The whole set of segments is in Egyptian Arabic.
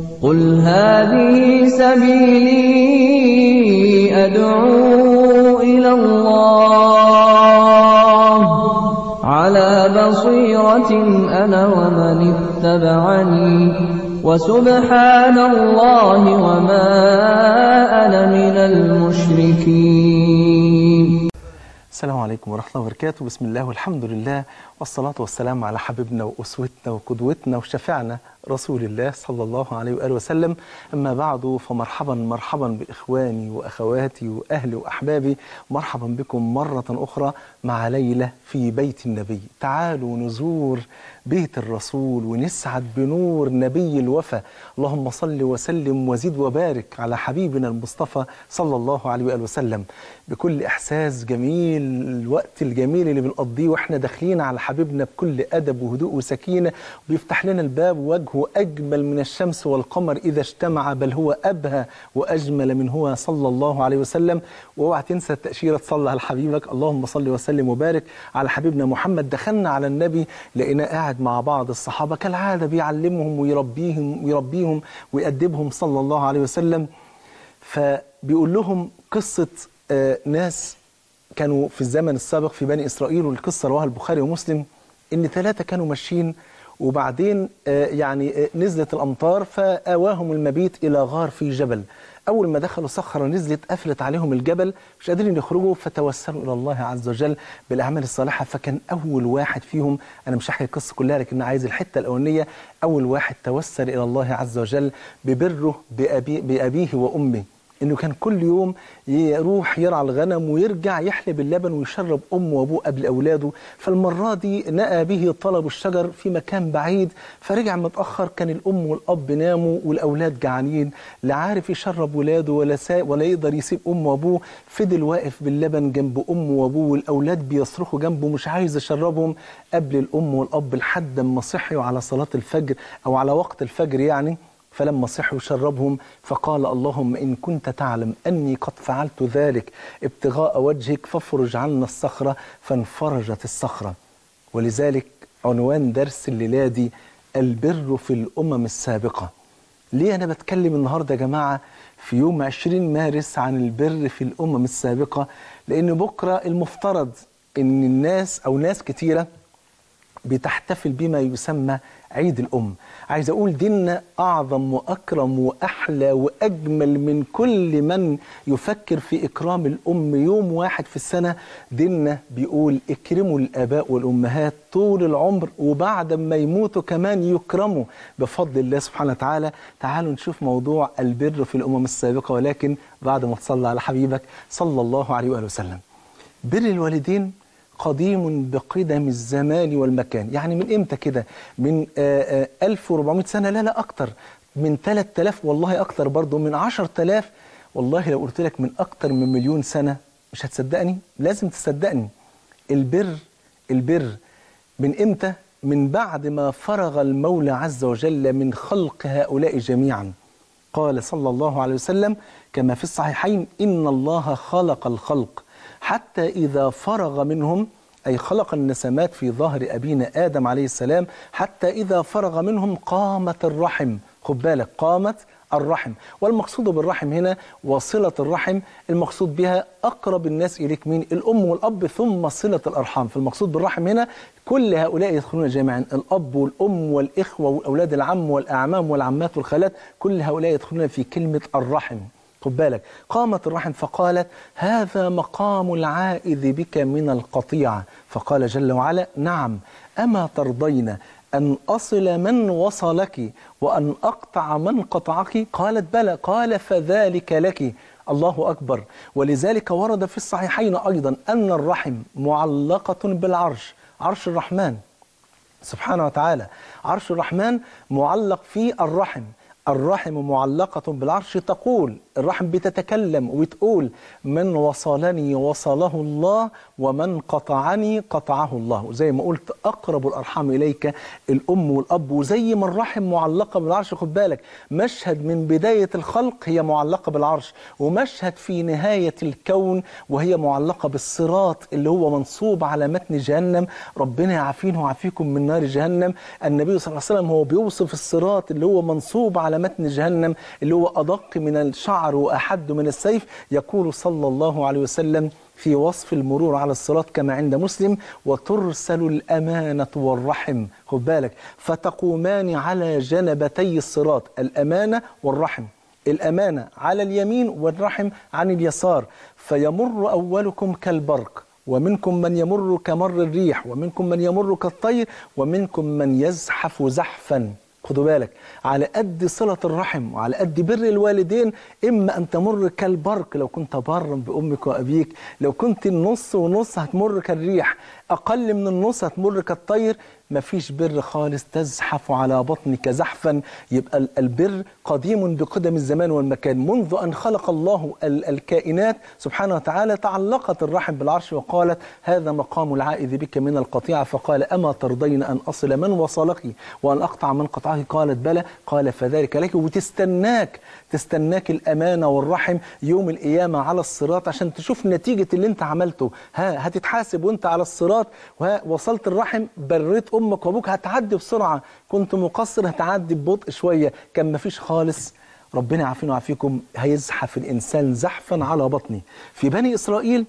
قل هذه سبيلي أدعو إلى الله على بصيرة أنا ومن اتبعني وسبحان الله وما أنا من المشركين السلام عليكم ورحمة الله وبركاته بسم الله والحمد لله والصلاة والسلام على حبيبنا وأسوتنا وقدوتنا وشفعنا رسول الله صلى الله عليه وآله وسلم أما بعد فمرحبا مرحبا بإخواني وأخواتي وأهلي وأحبابي مرحبا بكم مرة أخرى مع ليلة في بيت النبي تعالوا نزور بيت الرسول ونسعد بنور نبي الوفا اللهم صل وسلم وزد وبارك على حبيبنا المصطفى صلى الله عليه وآله وسلم بكل إحساس جميل الوقت الجميل اللي بنقضيه وإحنا داخلين على حبيبنا بكل أدب وهدوء وسكينة وبيفتح لنا الباب وجهه أجمل من الشمس والقمر إذا اجتمع بل هو أبهى وأجمل من هو صلى الله عليه وسلم واوعى تنسى التأشيرة تصلي على حبيبك اللهم صل وسلم وبارك على حبيبنا محمد دخلنا على النبي لقيناه قاعد مع بعض الصحابة كالعادة بيعلمهم ويربيهم ويربيهم ويأدبهم صلى الله عليه وسلم فبيقول لهم قصة آه، ناس كانوا في الزمن السابق في بني إسرائيل والقصة رواها البخاري ومسلم إن ثلاثة كانوا ماشيين وبعدين آه، يعني آه، نزلت الأمطار فآواهم المبيت إلى غار في جبل أول ما دخلوا صخرة نزلت قفلت عليهم الجبل مش قادرين يخرجوا فتوسلوا إلى الله عز وجل بالأعمال الصالحة فكان أول واحد فيهم أنا مش هحكي القصة كلها لكن عايز الحتة الأولانية أول واحد توسل إلى الله عز وجل ببره بأبي بأبيه وأمه انه كان كل يوم يروح يرعى الغنم ويرجع يحلب اللبن ويشرب امه وابوه قبل اولاده فالمره دي نأى به طلب الشجر في مكان بعيد فرجع متاخر كان الام والاب ناموا والاولاد جعانين لا عارف يشرب ولاده ولا سا ولا يقدر يسيب امه وابوه فضل واقف باللبن جنب امه وابوه والاولاد بيصرخوا جنبه مش عايز يشربهم قبل الام والاب لحد ما صحيوا على صلاه الفجر او على وقت الفجر يعني فلما صحوا شربهم فقال اللهم إن كنت تعلم أني قد فعلت ذلك ابتغاء وجهك فافرج عنا الصخرة فانفرجت الصخرة ولذلك عنوان درس الليلة دي البر في الأمم السابقة ليه أنا بتكلم النهاردة يا جماعة في يوم 20 مارس عن البر في الأمم السابقة لأن بكرة المفترض أن الناس أو ناس كتيرة بتحتفل بما يسمى عيد الأم عايز أقول ديننا أعظم وأكرم وأحلى وأجمل من كل من يفكر في إكرام الأم يوم واحد في السنة ديننا بيقول اكرموا الآباء والأمهات طول العمر وبعد ما يموتوا كمان يكرموا بفضل الله سبحانه وتعالى تعالوا نشوف موضوع البر في الأمم السابقة ولكن بعد ما تصلى على حبيبك صلى الله عليه وآله وسلم بر الوالدين قديم بقدم الزمان والمكان يعني من امتى كده من آه، آه، 1400 سنة لا لا أكتر من 3000 والله أكتر برضو من 10000 والله لو قلت لك من أكتر من مليون سنة مش هتصدقني لازم تصدقني البر البر من امتى من بعد ما فرغ المولى عز وجل من خلق هؤلاء جميعا قال صلى الله عليه وسلم كما في الصحيحين إن الله خلق الخلق حتى إذا فرغ منهم أي خلق النسمات في ظهر أبينا آدم عليه السلام حتى إذا فرغ منهم قامت الرحم خد بالك قامت الرحم والمقصود بالرحم هنا وصلة الرحم المقصود بها أقرب الناس إليك مين الأم والأب ثم صلة الأرحام فالمقصود بالرحم هنا كل هؤلاء يدخلون جميعا الأب والأم والإخوة وأولاد العم والأعمام والعمات والخالات كل هؤلاء يدخلون في كلمة الرحم خد بالك قامت الرحم فقالت هذا مقام العائذ بك من القطيعة فقال جل وعلا نعم أما ترضين أن أصل من وصلك وأن أقطع من قطعك قالت بلى قال فذلك لك الله أكبر ولذلك ورد في الصحيحين أيضا أن الرحم معلقة بالعرش عرش الرحمن سبحانه وتعالى عرش الرحمن معلق في الرحم الرحم معلقة بالعرش تقول الرحم بتتكلم وتقول من وصلني وصله الله ومن قطعني قطعه الله وزي ما قلت أقرب الأرحام إليك الأم والأب وزي ما الرحم معلقة بالعرش خد بالك مشهد من بداية الخلق هي معلقة بالعرش ومشهد في نهاية الكون وهي معلقة بالصراط اللي هو منصوب على متن جهنم ربنا يعافينا ويعافيكم من نار جهنم النبي صلى الله عليه وسلم هو بيوصف الصراط اللي هو منصوب على على متن جهنم اللي هو أدق من الشعر وأحد من السيف يقول صلى الله عليه وسلم في وصف المرور على الصراط كما عند مسلم وترسل الأمانة والرحم خد بالك فتقومان على جنبتي الصراط الأمانة والرحم الأمانة على اليمين والرحم عن اليسار فيمر أولكم كالبرق ومنكم من يمر كمر الريح ومنكم من يمر كالطير ومنكم من يزحف زحفا خدوا بالك على قد صلة الرحم وعلى قد بر الوالدين إما أن تمر كالبرق لو كنت برا بأمك وأبيك لو كنت النص ونص هتمر كالريح أقل من النص هتمر كالطير مفيش بر خالص تزحف على بطنك زحفا يبقى البر قديم بقدم الزمان والمكان منذ أن خلق الله الكائنات سبحانه وتعالى تعلقت الرحم بالعرش وقالت هذا مقام العائذ بك من القطيعة فقال أما ترضين أن أصل من وصلك وأن أقطع من قطعه قالت بلى قال فذلك لك وتستناك تستناك الأمانة والرحم يوم القيامة على الصراط عشان تشوف نتيجة اللي انت عملته ها هتتحاسب وانت على الصراط ووصلت الرحم بريت امك وابوك هتعدي بسرعه كنت مقصر هتعدي ببطء شويه كان مفيش خالص ربنا يعافينا ويعافيكم هيزحف الانسان زحفا على بطنه في بني اسرائيل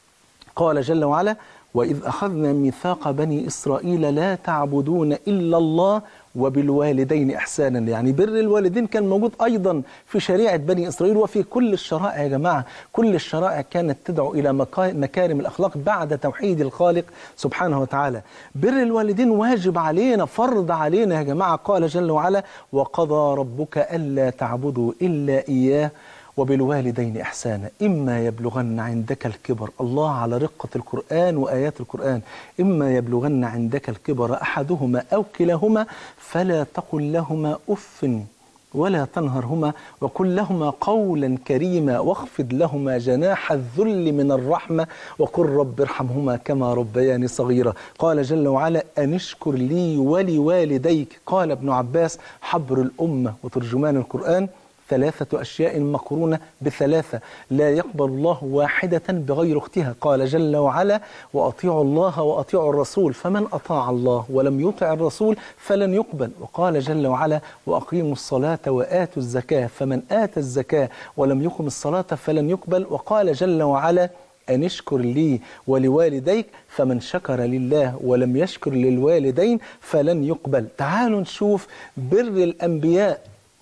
قال جل وعلا واذ اخذنا ميثاق بني اسرائيل لا تعبدون الا الله وبالوالدين احسانا يعني بر الوالدين كان موجود ايضا في شريعه بني اسرائيل وفي كل الشرائع يا جماعه كل الشرائع كانت تدعو الى مكارم الاخلاق بعد توحيد الخالق سبحانه وتعالى بر الوالدين واجب علينا فرض علينا يا جماعه قال جل وعلا وقضى ربك الا تعبدوا الا اياه وبالوالدين إحسانا إما يبلغن عندك الكبر الله على رقة القرآن وآيات القرآن إما يبلغن عندك الكبر أحدهما أو كلاهما فلا تقل لهما أف ولا تنهرهما وقل لهما قولا كريما واخفض لهما جناح الذل من الرحمة وقل رب ارحمهما كما ربياني صغيرا قال جل وعلا أن اشكر لي ولوالديك قال ابن عباس حبر الأمة وترجمان القرآن ثلاثة أشياء مقرونة بثلاثة لا يقبل الله واحدة بغير اختها قال جل وعلا وأطيعوا الله وأطيعوا الرسول فمن أطاع الله ولم يطع الرسول فلن يقبل وقال جل وعلا وأقيموا الصلاة وآتوا الزكاة فمن آتى الزكاة ولم يقم الصلاة فلن يقبل وقال جل وعلا أن اشكر لي ولوالديك فمن شكر لله ولم يشكر للوالدين فلن يقبل تعالوا نشوف بر الأنبياء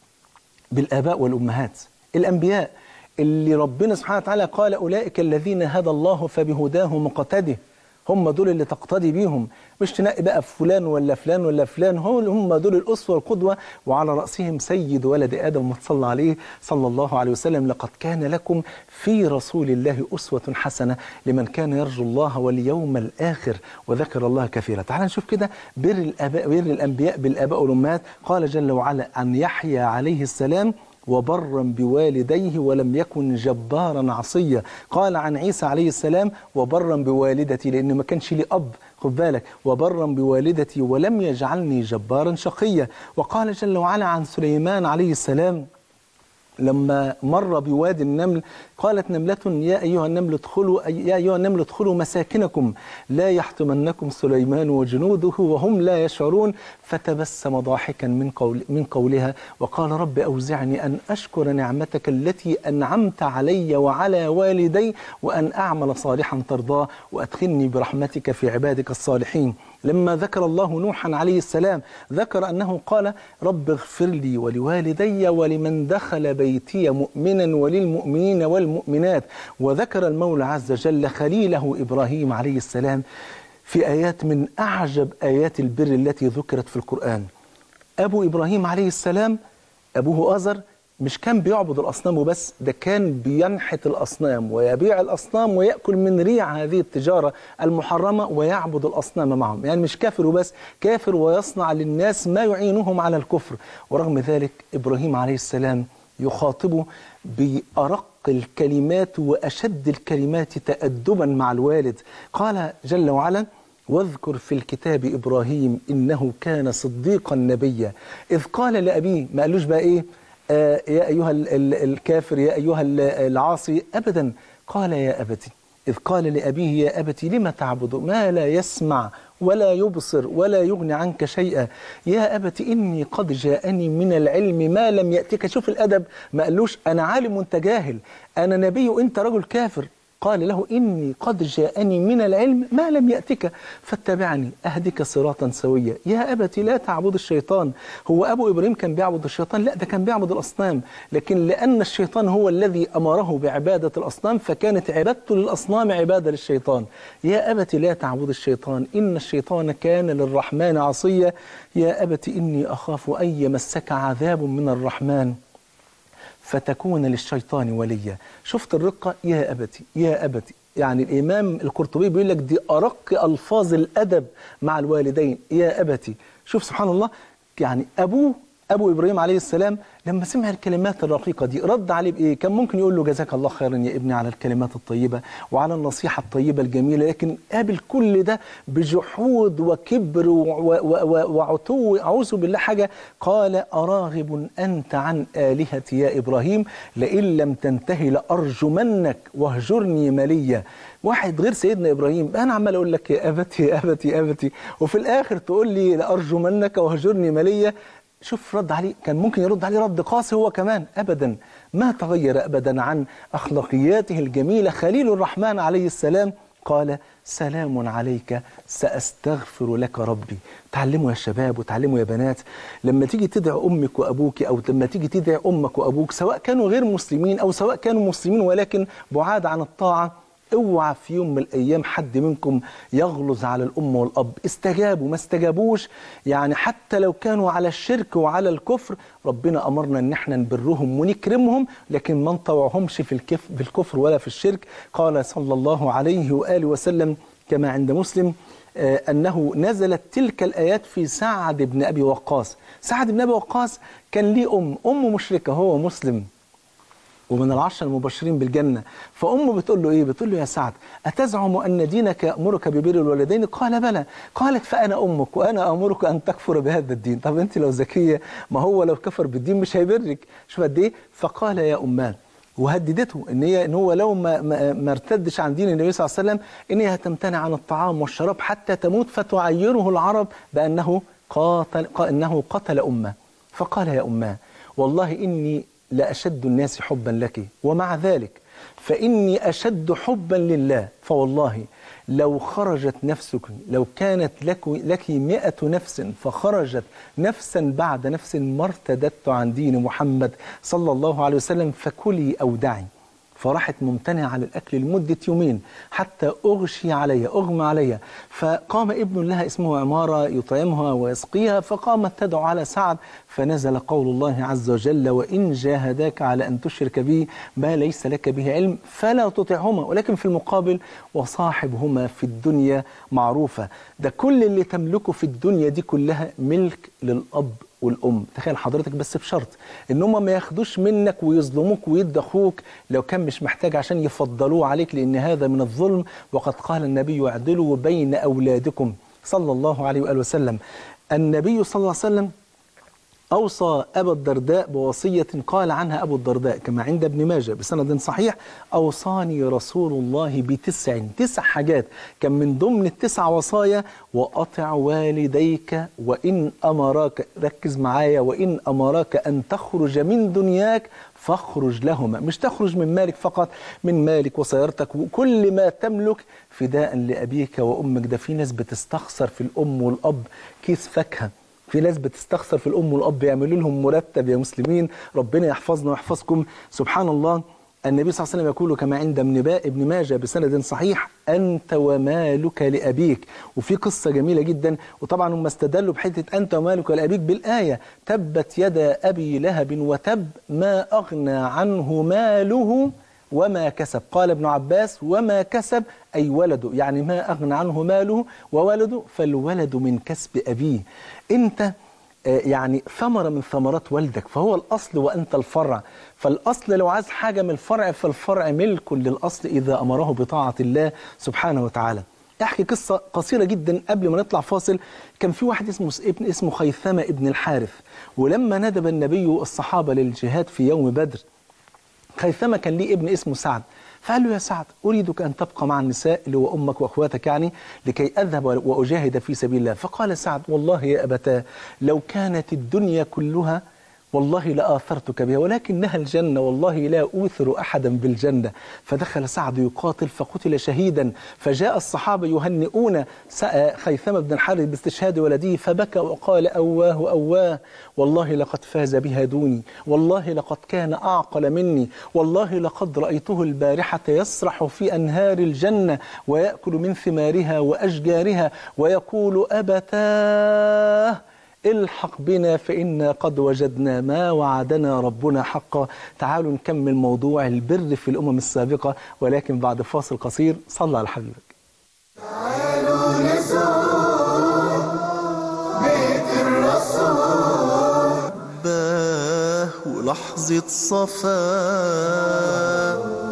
بالآباء والأمهات الأنبياء اللي ربنا سبحانه وتعالى قال أولئك الذين هدى الله فبهداه مقتده هم دول اللي تقتدي بيهم مش تنقي بقى فلان ولا فلان ولا فلان هم دول الأسوة والقدوة وعلى رأسهم سيد ولد آدم صلى عليه صلى الله عليه وسلم لقد كان لكم في رسول الله أسوة حسنة لمن كان يرجو الله واليوم الآخر وذكر الله كثيرا تعال نشوف كده بر الآباء بر الأنبياء بالآباء والأمهات قال جل وعلا عن يحيى عليه السلام وبرا بوالديه ولم يكن جبارا عصيا قال عن عيسى عليه السلام وبرا بوالدتي لأن ما كانش لي أب خد بالك وبرا بوالدتي ولم يجعلني جبارا شقيا وقال جل وعلا عن سليمان عليه السلام لما مر بوادي النمل قالت نملة يا أيها النمل ادخلوا يا أيها النمل ادخلوا مساكنكم لا يحطمنكم سليمان وجنوده وهم لا يشعرون فتبسم ضاحكا من قول من قولها وقال رب أوزعني أن أشكر نعمتك التي أنعمت علي وعلى والدي وأن أعمل صالحا ترضاه وأدخلني برحمتك في عبادك الصالحين لما ذكر الله نوحا عليه السلام ذكر أنه قال رب اغفر لي ولوالدي ولمن دخل بيتي مؤمنا وللمؤمنين والمؤمنات وذكر المولى عز وجل خليله إبراهيم عليه السلام في آيات من أعجب آيات البر التي ذكرت في القرآن أبو إبراهيم عليه السلام أبوه آزر مش كان بيعبد الأصنام وبس ده كان بينحت الأصنام ويبيع الأصنام ويأكل من ريع هذه التجارة المحرمة ويعبد الأصنام معهم يعني مش كافر وبس كافر ويصنع للناس ما يعينهم على الكفر ورغم ذلك إبراهيم عليه السلام يخاطبه بأرق الكلمات وأشد الكلمات تأدبا مع الوالد قال جل وعلا واذكر في الكتاب إبراهيم إنه كان صديقا نبيا إذ قال لأبيه ما قالوش بقى إيه آه يا أيها ال ال الكافر يا أيها العاصي أبدا قال يا أبتي إذ قال لأبيه يا أبتي لم تعبد ما لا يسمع ولا يبصر ولا يغني عنك شيئا يا أبت إني قد جاءني من العلم ما لم يأتك شوف الأدب ما قالوش أنا عالم وأنت جاهل أنا نبي وأنت رجل كافر قال له إني قد جاءني من العلم ما لم يأتك فاتبعني أهدك صراطا سويا يا أبت لا تعبد الشيطان هو أبو إبراهيم كان بيعبد الشيطان لا ده كان بيعبد الأصنام لكن لأن الشيطان هو الذي أمره بعبادة الأصنام فكانت عبادته للأصنام عبادة للشيطان يا أبت لا تعبد الشيطان إن الشيطان كان للرحمن عصيا يا أبت إني أخاف أن يمسك عذاب من الرحمن فتكون للشيطان وليا شفت الرقة يا أبتي يا أبتي يعني الإمام القرطبي بيقول لك دي أرق ألفاظ الأدب مع الوالدين يا أبتي شوف سبحان الله يعني أبوه أبو إبراهيم عليه السلام لما سمع الكلمات الرقيقة دي رد عليه بإيه؟ كان ممكن يقول له جزاك الله خيرا يا ابني على الكلمات الطيبة وعلى النصيحة الطيبة الجميلة لكن قابل كل ده بجحود وكبر و- و- و- وعتو أعوذ بالله حاجة قال أراغب أنت عن آلهتي يا إبراهيم لئن لم تنتهي لأرجمنك واهجرني مليا واحد غير سيدنا إبراهيم أنا عمال أقول لك يا أبتي يا أبتي يا أبتي وفي الآخر تقول لي لأرجمنك واهجرني مليا شوف رد عليه كان ممكن يرد عليه رد قاسي هو كمان ابدا ما تغير ابدا عن اخلاقياته الجميله خليل الرحمن عليه السلام قال سلام عليك ساستغفر لك ربي تعلموا يا شباب وتعلموا يا بنات لما تيجي تدعي امك وابوك او لما تيجي تدعي امك وابوك سواء كانوا غير مسلمين او سواء كانوا مسلمين ولكن بعاد عن الطاعه اوعى في يوم من الايام حد منكم يغلظ على الام والاب استجابوا ما استجابوش يعني حتى لو كانوا على الشرك وعلى الكفر ربنا امرنا ان احنا نبرهم ونكرمهم لكن ما نطوعهمش في الكف في الكفر ولا في الشرك قال صلى الله عليه واله وسلم كما عند مسلم آه، أنه نزلت تلك الآيات في سعد بن أبي وقاص سعد بن أبي وقاص كان ليه أم أم مشركة هو مسلم ومن العشر المبشرين بالجنة فأمه بتقول له إيه بتقول له يا سعد أتزعم أن دينك يأمرك ببر الوالدين قال بلى قالت فأنا أمك وأنا أمرك أن تكفر بهذا الدين طب أنت لو ذكية ما هو لو كفر بالدين مش هيبرك شوف قد إيه فقال يا أمان وهددته ان هي ان هو لو ما, ما, ما ارتدش عن دين النبي صلى الله عليه وسلم ان هي هتمتنع عن الطعام والشراب حتى تموت فتعيره العرب بانه قاتل انه قتل امه فقال يا اماه والله اني لاشد الناس حبا لك ومع ذلك فاني اشد حبا لله فوالله لو خرجت نفسك لو كانت لك لك مئة نفس فخرجت نفسا بعد نفس ما ارتدت عن دين محمد صلى الله عليه وسلم فكلي أو دعي فراحت ممتنعة عن الأكل لمدة يومين حتى أغشي عليها أغمى عليها فقام ابن لها اسمه عمارة يطعمها ويسقيها فقامت تدعو على سعد فنزل قول الله عز وجل وإن جاهداك على أن تشرك بي ما ليس لك به علم فلا تطعهما ولكن في المقابل وصاحبهما في الدنيا معروفة ده كل اللي تملكه في الدنيا دي كلها ملك للأب والأم تخيل حضرتك بس بشرط إن هم ما ياخدوش منك ويظلموك ويدوا أخوك لو كان مش محتاج عشان يفضلوه عليك لأن هذا من الظلم وقد قال النبي اعدلوا بين أولادكم صلى الله عليه وآله وسلم النبي صلى الله عليه وسلم أوصى أبا الدرداء بوصية قال عنها أبو الدرداء كما عند ابن ماجه بسند صحيح أوصاني رسول الله بتسع تسع حاجات كان من ضمن التسع وصايا وأطع والديك وإن أمراك ركز معايا وإن أمراك أن تخرج من دنياك فاخرج لهما مش تخرج من مالك فقط من مالك وسيارتك وكل ما تملك فداء لأبيك وأمك ده في ناس بتستخسر في الأم والأب كيس فاكهة في ناس بتستخسر في الام والاب يعملوا لهم مرتب يا مسلمين ربنا يحفظنا ويحفظكم سبحان الله النبي صلى الله عليه وسلم يقول كما عند ابن ابن ماجه بسند صحيح انت ومالك لابيك وفي قصه جميله جدا وطبعا هم استدلوا بحته انت ومالك لابيك بالايه تبت يدا ابي لهب وتب ما اغنى عنه ماله وما كسب قال ابن عباس وما كسب أي ولده يعني ما أغنى عنه ماله وولده فالولد من كسب أبيه أنت يعني ثمرة من ثمرات والدك فهو الأصل وأنت الفرع فالأصل لو عايز حاجة من الفرع فالفرع ملك للأصل إذا أمره بطاعة الله سبحانه وتعالى احكي قصة قصيرة جدا قبل ما نطلع فاصل كان في واحد اسمه ابن اسمه خيثمة ابن الحارث ولما ندب النبي الصحابة للجهاد في يوم بدر خيثمة كان ليه ابن اسمه سعد فقال له يا سعد أريدك أن تبقى مع النساء اللي هو أمك وأخواتك يعني لكي أذهب وأجاهد في سبيل الله فقال سعد والله يا أبتاه لو كانت الدنيا كلها والله لآثرتك بها ولكنها الجنة والله لا أوثر أحدا بالجنة فدخل سعد يقاتل فقتل شهيدا فجاء الصحابة يهنئون خيثمة بن الحارث باستشهاد ولده فبكى وقال أواه أواه والله لقد فاز بها دوني والله لقد كان أعقل مني والله لقد رأيته البارحة يسرح في أنهار الجنة ويأكل من ثمارها وأشجارها ويقول أبتاه الحق بنا فإنا قد وجدنا ما وعدنا ربنا حقا تعالوا نكمل موضوع البر في الأمم السابقة ولكن بعد فاصل قصير صلى على حبيبك تعالوا نزور بيت الرسول باه ولحظة صفاء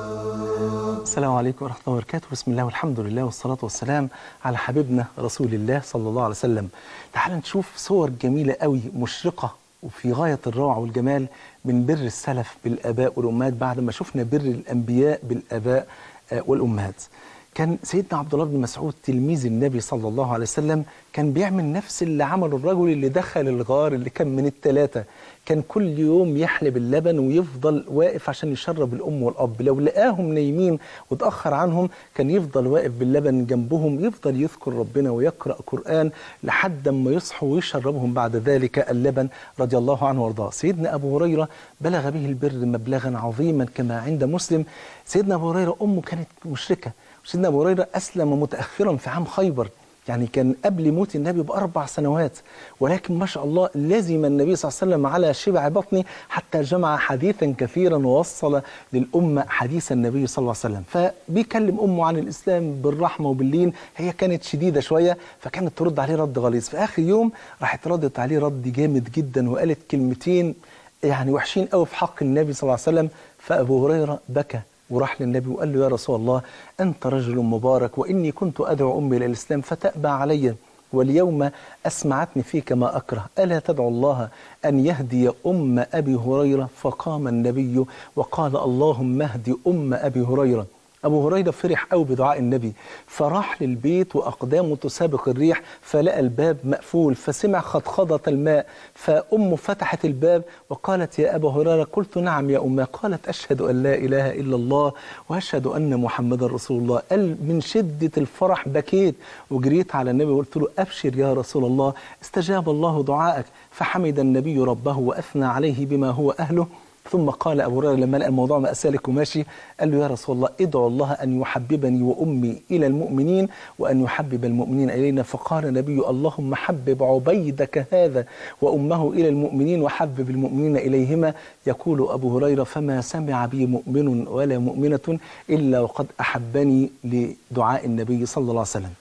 السلام عليكم ورحمة الله وبركاته بسم الله والحمد لله والصلاة والسلام على حبيبنا رسول الله صلى الله عليه وسلم تعال نشوف صور جميلة قوي مشرقة وفي غاية الروعة والجمال من بر السلف بالآباء والأمهات بعد ما شفنا بر الأنبياء بالآباء والأمهات كان سيدنا عبد الله بن مسعود تلميذ النبي صلى الله عليه وسلم كان بيعمل نفس اللي عمله الرجل اللي دخل الغار اللي كان من الثلاثة كان كل يوم يحلب اللبن ويفضل واقف عشان يشرب الأم والأب لو لقاهم نايمين وتأخر عنهم كان يفضل واقف باللبن جنبهم يفضل يذكر ربنا ويقرأ قرآن لحد ما يصحوا ويشربهم بعد ذلك اللبن رضي الله عنه وارضاه سيدنا أبو هريرة بلغ به البر مبلغا عظيما كما عند مسلم سيدنا أبو هريرة أمه كانت مشركة سيدنا أبو هريرة أسلم متأخرا في عام خيبر يعني كان قبل موت النبي بأربع سنوات ولكن ما شاء الله لزم النبي صلى الله عليه وسلم على شبع بطنه حتى جمع حديثا كثيرا ووصل للأمة حديث النبي صلى الله عليه وسلم فبيكلم أمه عن الإسلام بالرحمة وباللين هي كانت شديدة شوية فكانت ترد عليه رد غليظ في آخر يوم راحت ردت عليه رد جامد جدا وقالت كلمتين يعني وحشين قوي في حق النبي صلى الله عليه وسلم فأبو هريرة بكى وراح للنبي وقال له يا رسول الله أنت رجل مبارك وإني كنت أدعو أمي إلى الإسلام فتأبى علي واليوم أسمعتني فيك ما أكره ألا تدعو الله أن يهدي أم أبي هريرة فقام النبي وقال اللهم اهدي أم أبي هريرة أبو هريرة فرح قوي بدعاء النبي فراح للبيت وأقدامه تسابق الريح فلقى الباب مقفول فسمع خضخضة الماء فأمه فتحت الباب وقالت يا أبا هريرة قلت نعم يا أمه قالت أشهد أن لا إله إلا الله وأشهد أن محمد رسول الله قال من شدة الفرح بكيت وجريت على النبي وقلت له أبشر يا رسول الله استجاب الله دعائك فحمد النبي ربه وأثنى عليه بما هو أهله ثم قال أبو هريرة لما لقى الموضوع مأسالك وماشي قال له يا رسول الله ادعو الله أن يحببني وأمي إلى المؤمنين وأن يحبب المؤمنين إلينا فقال النبي اللهم حبب عبيدك هذا وأمه إلى المؤمنين وحبب المؤمنين إليهما يقول أبو هريرة فما سمع بي مؤمن ولا مؤمنة إلا وقد أحبني لدعاء النبي صلى الله عليه وسلم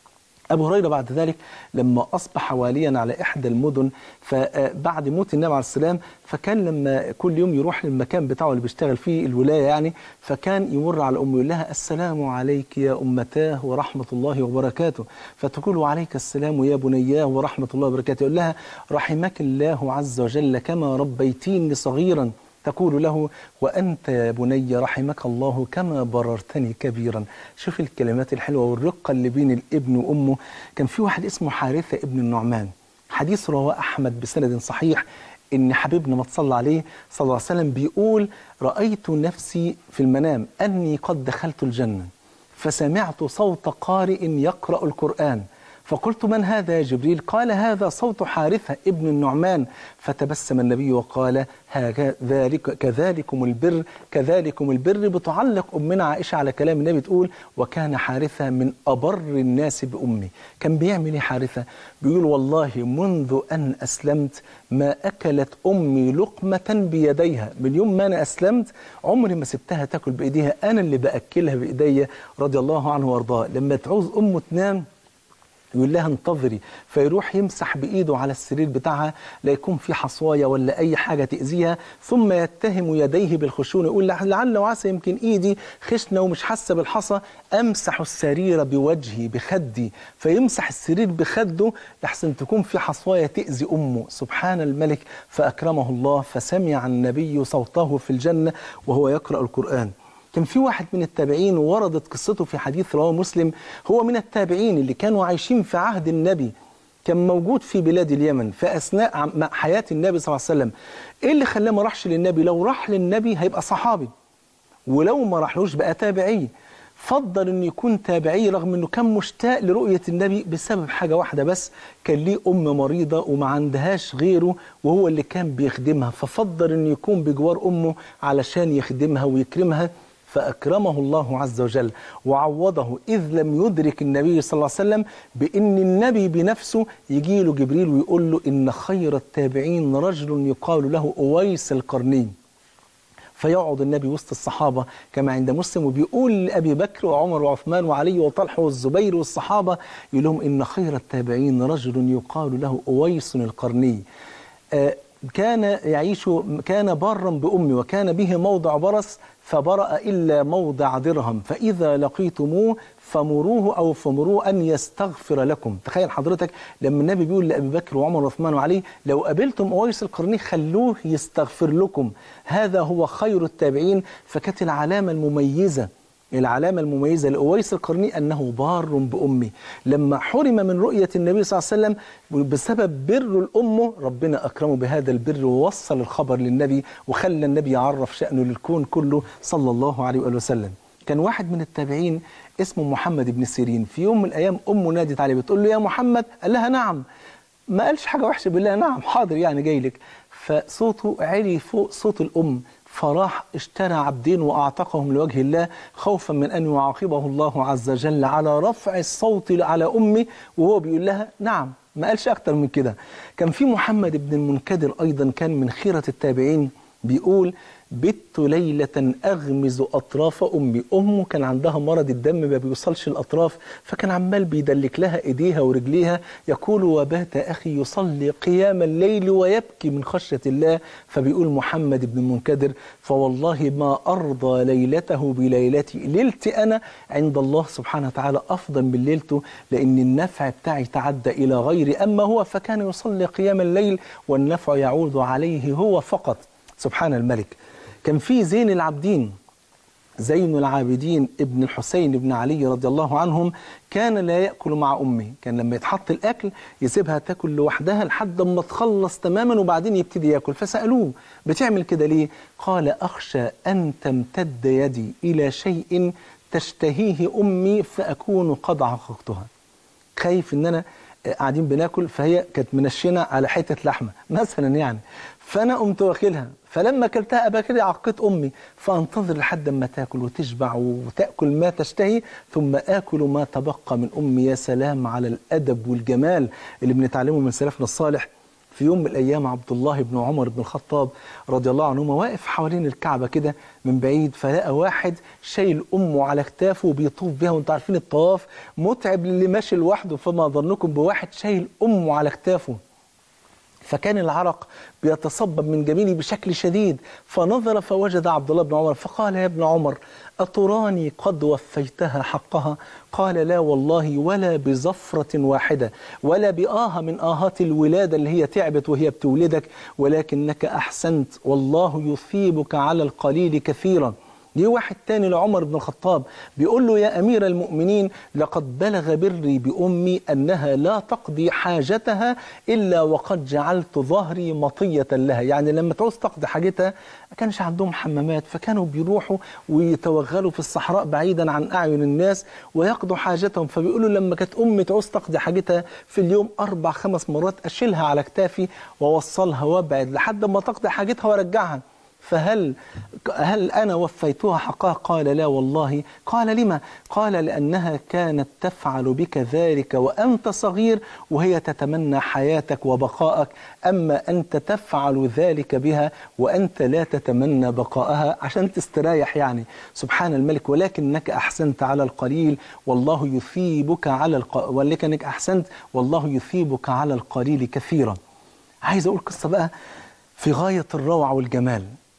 أبو هريرة بعد ذلك لما أصبح واليا على إحدى المدن فبعد موت النبي عليه السلام فكان لما كل يوم يروح للمكان بتاعه اللي بيشتغل فيه الولاية يعني فكان يمر على أمه يقول لها السلام عليك يا أمتاه ورحمة الله وبركاته فتقول عليك السلام يا بنياه ورحمة الله وبركاته يقول لها رحمك الله عز وجل كما ربيتيني صغيرا تقول له وأنت يا بني رحمك الله كما بررتني كبيرا شوف الكلمات الحلوة والرقة اللي بين الابن وأمه كان في واحد اسمه حارثة ابن النعمان حديث رواه أحمد بسند صحيح إن حبيبنا ما تصلى عليه صلى الله عليه وسلم بيقول رأيت نفسي في المنام أني قد دخلت الجنة فسمعت صوت قارئ يقرأ القرآن فقلت من هذا يا جبريل قال هذا صوت حارثة ابن النعمان فتبسم النبي وقال ذلك كذلكم البر كذلكم البر بتعلق أمنا عائشة على كلام النبي تقول وكان حارثة من أبر الناس بأمي كان بيعمل ايه حارثة بيقول والله منذ أن أسلمت ما أكلت أمي لقمة بيديها من يوم ما أنا أسلمت عمري ما سبتها تاكل بإيديها أنا اللي بأكلها بإيديا رضي الله عنه وارضاه لما تعوز أمه تنام يقول لها انتظري فيروح يمسح بإيده على السرير بتاعها لا يكون في حصواية ولا أي حاجة تأذيها ثم يتهم يديه بالخشونة يقول لعل وعسى يمكن إيدي خشنة ومش حاسة بالحصى أمسح السرير بوجهي بخدي فيمسح السرير بخده لحسن تكون في حصواية تأذي أمه سبحان الملك فأكرمه الله فسمع النبي صوته في الجنة وهو يقرأ القرآن كان في واحد من التابعين وردت قصته في حديث رواه مسلم هو من التابعين اللي كانوا عايشين في عهد النبي كان موجود في بلاد اليمن في أثناء عم- مع حياة النبي صلى الله عليه وسلم إيه اللي خلاه ما راحش للنبي لو راح للنبي هيبقى صحابي ولو ما راحلوش بقى تابعي فضل انه يكون تابعي رغم انه كان مشتاق لرؤيه النبي بسبب حاجه واحده بس كان ليه ام مريضه وما عندهاش غيره وهو اللي كان بيخدمها ففضل انه يكون بجوار امه علشان يخدمها ويكرمها فأكرمه الله عز وجل وعوضه إذ لم يدرك النبي صلى الله عليه وسلم بأن النبي بنفسه يجي له جبريل ويقول له إن خير التابعين رجل يقال له أويس القرني فيقعد النبي وسط الصحابة كما عند مسلم وبيقول لأبي بكر وعمر وعثمان وعلي وطلحة والزبير والصحابة يقول لهم إن خير التابعين رجل يقال له أويس القرني آه، كان يعيش كان بارا بأمي وكان به موضع برص فبرأ إلا موضع درهم فإذا لقيتموه فمروه أو فمروه أن يستغفر لكم تخيل حضرتك لما النبي بيقول لأبي بكر وعمر وعثمان وعلي لو قابلتم أويس القرني خلوه يستغفر لكم هذا هو خير التابعين فكانت العلامة المميزة العلامة المميزة لأويس القرني أنه بار بأمه لما حرم من رؤية النبي صلى الله عليه وسلم بسبب بر الأم ربنا أكرمه بهذا البر ووصل الخبر للنبي وخلى النبي يعرف شأنه للكون كله صلى الله عليه وآله وسلم كان واحد من التابعين اسمه محمد بن سيرين في يوم من الأيام أمه نادت عليه بتقول له يا محمد قال لها نعم ما قالش حاجة وحشة بالله نعم حاضر يعني جاي لك فصوته عالي فوق صوت الأم فراح اشترى عبدين وأعتقهم لوجه الله خوفا من أن يعاقبه الله عز وجل على رفع الصوت على أمه وهو بيقول لها نعم ما قالش أكتر من كده كان في محمد بن المنكدر أيضا كان من خيرة التابعين بيقول بت ليلة أغمز أطراف أمي أمه كان عندها مرض الدم ما بيوصلش الأطراف فكان عمال بيدلك لها إيديها ورجليها يقول وبات أخي يصلي قيام الليل ويبكي من خشية الله فبيقول محمد بن المنكدر فوالله ما أرضى ليلته بليلتي ليلتي أنا عند الله سبحانه وتعالى أفضل من ليلته لأن النفع بتاعي تعدى إلى غيري أما هو فكان يصلي قيام الليل والنفع يعود عليه هو فقط سبحان الملك كان في زين العابدين زين العابدين ابن الحسين بن علي رضي الله عنهم كان لا يأكل مع أمه كان لما يتحط الأكل يسيبها تاكل لوحدها لحد ما تخلص تماما وبعدين يبتدي يأكل فسألوه بتعمل كده ليه قال أخشى أن تمتد يدي إلى شيء تشتهيه أمي فأكون قد عققتها خايف ان انا قاعدين بناكل فهي كانت منشنه على حته لحمه مثلا يعني فانا قمت واكلها فلما اكلتها ابقى كده عقيت امي فانتظر لحد ما تاكل وتشبع وتاكل ما تشتهي ثم اكل ما تبقى من امي يا سلام على الادب والجمال اللي بنتعلمه من سلفنا الصالح في يوم من الايام عبد الله بن عمر بن الخطاب رضي الله عنهما واقف حوالين الكعبه كده من بعيد فلقى واحد شايل امه على كتافه وبيطوف بيها وانتوا عارفين الطواف متعب للي ماشي لوحده فما ظنكم بواحد شايل امه على كتافه فكان العرق بيتصبب من جبينه بشكل شديد فنظر فوجد عبد الله بن عمر فقال يا ابن عمر أتراني قد وفيتها حقها قال لا والله ولا بزفرة واحدة ولا بآه من آهات الولادة اللي هي تعبت وهي بتولدك ولكنك أحسنت والله يثيبك على القليل كثيرا جه واحد تاني لعمر بن الخطاب بيقول له يا أمير المؤمنين لقد بلغ بري بأمي أنها لا تقضي حاجتها إلا وقد جعلت ظهري مطية لها يعني لما تعوز تقضي حاجتها ما كانش عندهم حمامات فكانوا بيروحوا ويتوغلوا في الصحراء بعيدا عن أعين الناس ويقضوا حاجتهم فبيقولوا لما كانت أمي تعوز تقضي حاجتها في اليوم أربع خمس مرات أشيلها على كتافي وأوصلها وأبعد لحد ما تقضي حاجتها وأرجعها فهل هل أنا وفيتها حقها قال لا والله قال لما قال لأنها كانت تفعل بك ذلك وأنت صغير وهي تتمنى حياتك وبقائك أما أنت تفعل ذلك بها وأنت لا تتمنى بقائها عشان تستريح يعني سبحان الملك ولكنك أحسنت على القليل والله يثيبك على الق... ولكنك أحسنت والله يثيبك على القليل كثيرا عايز أقول قصة بقى في غاية الروعة والجمال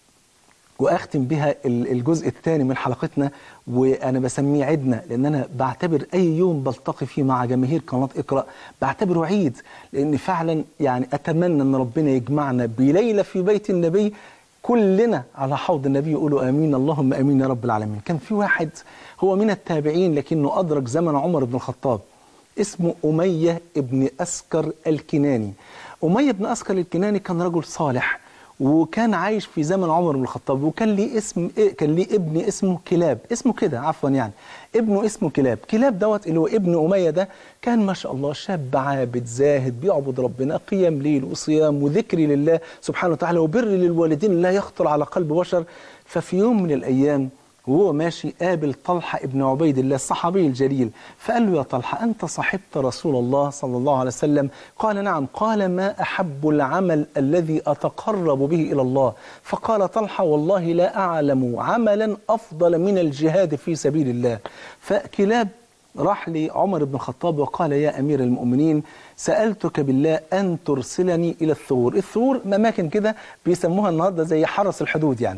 واختم بها الجزء الثاني من حلقتنا وانا بسميه عيدنا لان انا بعتبر اي يوم بلتقي فيه مع جماهير قناه اقرا بعتبره عيد لان فعلا يعني اتمنى ان ربنا يجمعنا بليله في بيت النبي كلنا على حوض النبي يقولوا امين اللهم امين يا رب العالمين كان في واحد هو من التابعين لكنه ادرك زمن عمر بن الخطاب اسمه اميه ابن اسكر الكناني اميه بن اسكر الكناني كان رجل صالح وكان عايش في زمن عمر بن الخطاب وكان ليه اسم إيه كان ليه ابن اسمه كلاب اسمه كده عفوا يعني ابنه اسمه كلاب كلاب دوت اللي هو ابن أمية ده كان ما شاء الله شاب عابد زاهد بيعبد ربنا قيام ليل وصيام وذكر لله سبحانه وتعالى وبر للوالدين لا يخطر على قلب بشر ففي يوم من الأيام وهو ماشي قابل طلحة ابن عبيد الله الصحابي الجليل فقال له يا طلحة أنت صحبت رسول الله صلى الله عليه وسلم قال نعم قال ما أحب العمل الذي أتقرب به إلى الله فقال طلحة والله لا أعلم عملا أفضل من الجهاد في سبيل الله فكلاب راح لعمر بن الخطاب وقال يا أمير المؤمنين سألتك بالله أن ترسلني إلى الثغور الثغور أماكن كده بيسموها النهاردة زي حرس الحدود يعني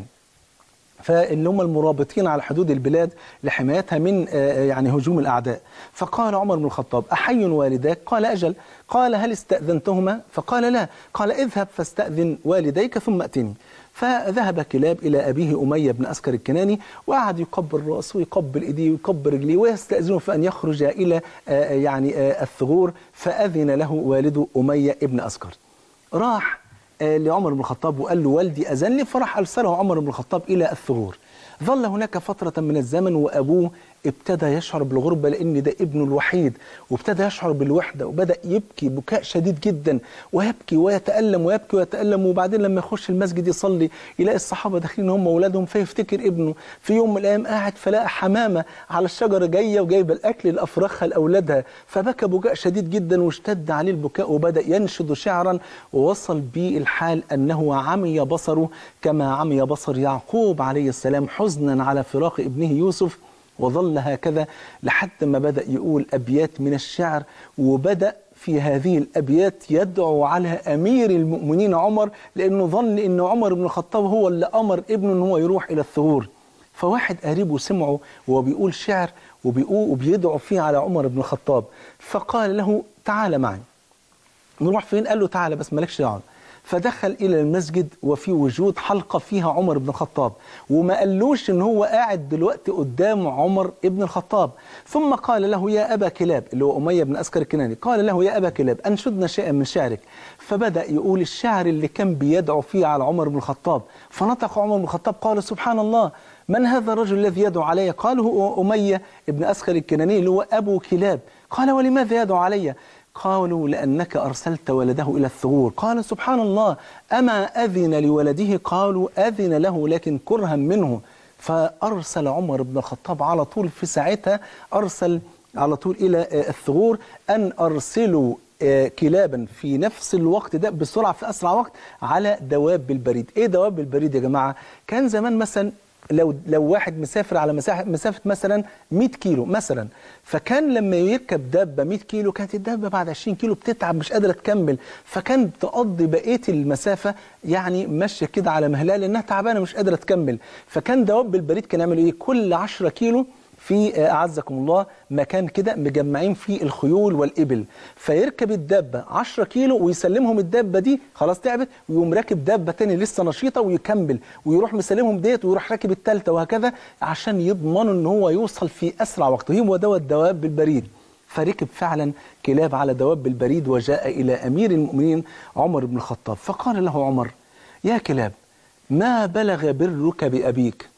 فاللي هم المرابطين على حدود البلاد لحمايتها من آه، يعني هجوم الأعداء فقال عمر بن الخطاب أحي والداك قال أجل قال هل استأذنتهما فقال لا قال اذهب فاستأذن والديك ثم أتني فذهب كلاب إلى أبيه أمية بن أسكر الكناني وقعد يقبل رأسه ويقبل إيديه ويقبل رجليه ويستأذنه في أن يخرج إلى آه، يعني آه، الثغور فأذن له والده أمية بن أسكر راح آه، لعمر بن الخطاب وقال له والدي أذن لي فراح أرسله عمر بن الخطاب إلى الثغور ظل هناك فترة من الزمن وأبوه ابتدى يشعر بالغربة لأن ده ابنه الوحيد وابتدى يشعر بالوحدة وبدأ يبكي بكاء شديد جدا ويبكي ويتألم ويبكي ويتألم وبعدين لما يخش المسجد يصلي يلاقي الصحابة داخلين هم أولادهم فيفتكر ابنه في يوم من الأيام قاعد فلقى حمامة على الشجرة جاية وجايبة الأكل لأفرخها لأولادها فبكى بكاء شديد جدا واشتد عليه البكاء وبدأ ينشد شعرا ووصل بيه الحال أنه عمي بصره كما عمي بصر يعقوب عليه السلام حزنا على فراق ابنه يوسف وظل هكذا لحد ما بدأ يقول أبيات من الشعر وبدأ في هذه الأبيات يدعو على أمير المؤمنين عمر لأنه ظن أن عمر بن الخطاب هو اللي أمر ابنه أنه هو يروح إلى الثغور فواحد قريبه سمعه وهو بيقول شعر وبيقول وبيدعو فيه على عمر بن الخطاب فقال له تعال معي نروح فين قال له تعالى بس مالكش دعوه فدخل الى المسجد وفي وجود حلقه فيها عمر بن الخطاب وما قالوش ان هو قاعد دلوقتي قدام عمر ابن الخطاب ثم قال له يا ابا كلاب اللي هو اميه بن اسكر الكناني قال له يا ابا كلاب انشدنا شيئا من شعرك فبدا يقول الشعر اللي كان بيدعو فيه على عمر بن الخطاب فنطق عمر بن الخطاب قال سبحان الله من هذا الرجل الذي يدعو علي قال هو أمية ابن أسخر الكناني اللي هو أبو كلاب قال ولماذا يدعو علي قالوا لأنك أرسلت ولده إلى الثغور قال سبحان الله أما أذن لولده قالوا أذن له لكن كرها منه فأرسل عمر بن الخطاب على طول في ساعتها أرسل على طول إلى آه، الثغور أن أرسلوا آه، كلابا في نفس الوقت ده بسرعة في أسرع وقت على دواب البريد إيه دواب البريد يا جماعة كان زمان مثلا لو لو واحد مسافر على مساحه مسافه مثلا 100 كيلو مثلا فكان لما يركب دابه 100 كيلو كانت الدابه بعد 20 كيلو بتتعب مش قادره تكمل فكان بتقضي بقيه المسافه يعني ماشيه كده على مهلها لانها تعبانه مش قادره تكمل فكان دواب البريد كان يعمل ايه كل 10 كيلو في آه، أعزكم الله مكان كده مجمعين فيه الخيول والإبل فيركب الدابة 10 كيلو ويسلمهم الدابة دي خلاص تعبت ويقوم راكب دابة تاني لسه نشيطة ويكمل ويروح مسلمهم ديت ويروح راكب التالتة وهكذا عشان يضمنوا ان هو يوصل في أسرع وقت هو دوت دواب بالبريد فركب فعلا كلاب على دواب البريد وجاء إلى أمير المؤمنين عمر بن الخطاب فقال له عمر يا كلاب ما بلغ برك بأبيك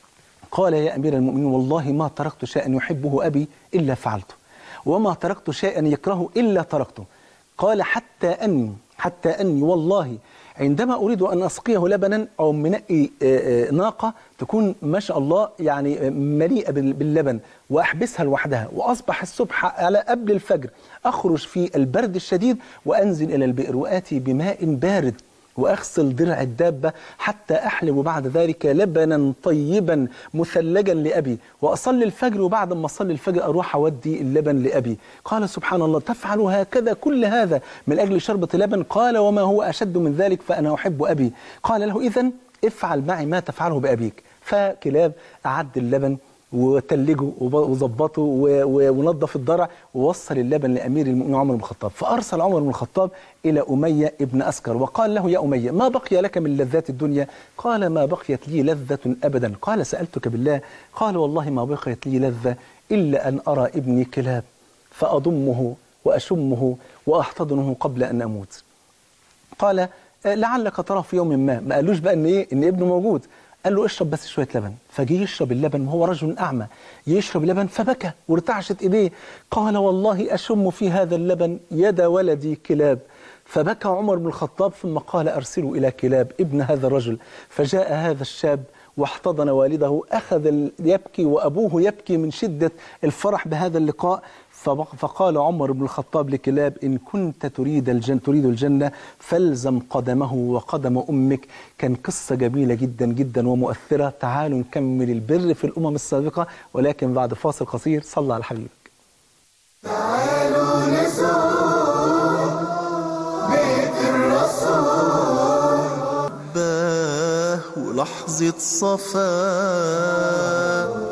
قال يا أمير المؤمنين والله ما تركت شيئا يحبه أبي إلا فعلته وما تركت شيئا يكرهه إلا تركته قال حتى أني حتى أني والله عندما أريد أن أسقيه لبنا أو منقي آه، آه، ناقة تكون ما شاء الله يعني آه، مليئة بال- باللبن وأحبسها لوحدها وأصبح الصبح على قبل الفجر أخرج في البرد الشديد وأنزل إلى البئر وآتي بماء بارد وأغسل درع الدابة حتى أحلب بعد ذلك لبنا طيبا مثلجا لأبي وأصلي الفجر وبعد ما أصلي الفجر أروح أودي اللبن لأبي قال سبحان الله تفعل هكذا كل هذا من أجل شربة لبن قال وما هو أشد من ذلك فأنا أحب أبي قال له إذن افعل معي ما تفعله بأبيك فكلاب أعد اللبن وتلجه وب- وظبطه و- و- ونظف الضرع ووصل اللبن لامير المؤمنين عمر بن الخطاب فارسل عمر بن الخطاب الى اميه ابن اسكر وقال له يا اميه ما بقي لك من لذات الدنيا قال ما بقيت لي لذه ابدا قال سالتك بالله قال والله ما بقيت لي لذه الا ان ارى ابني كلاب فاضمه واشمه واحتضنه قبل ان اموت قال آه، لعلك تراه في يوم ما ما قالوش بقى ان ايه ان ابنه موجود قال له اشرب بس شويه لبن فجه يشرب اللبن وهو رجل اعمى يشرب اللبن فبكى وارتعشت ايديه قال والله اشم في هذا اللبن يد ولدي كلاب فبكى عمر بن الخطاب ثم قال ارسلوا الى كلاب ابن هذا الرجل فجاء هذا الشاب واحتضن والده أخذ ال- يبكي وأبوه يبكي من شدة الفرح بهذا اللقاء فبق- فقال عمر بن الخطاب لكلاب إن كنت تريد الجنة تريد الجنة فالزم قدمه وقدم أمك كان قصة جميلة جدا جدا ومؤثرة تعالوا نكمل البر في الأمم السابقة ولكن بعد فاصل قصير صلى على حبيبك تعالوا نزور بيت الرسول باه ولحظة صفاء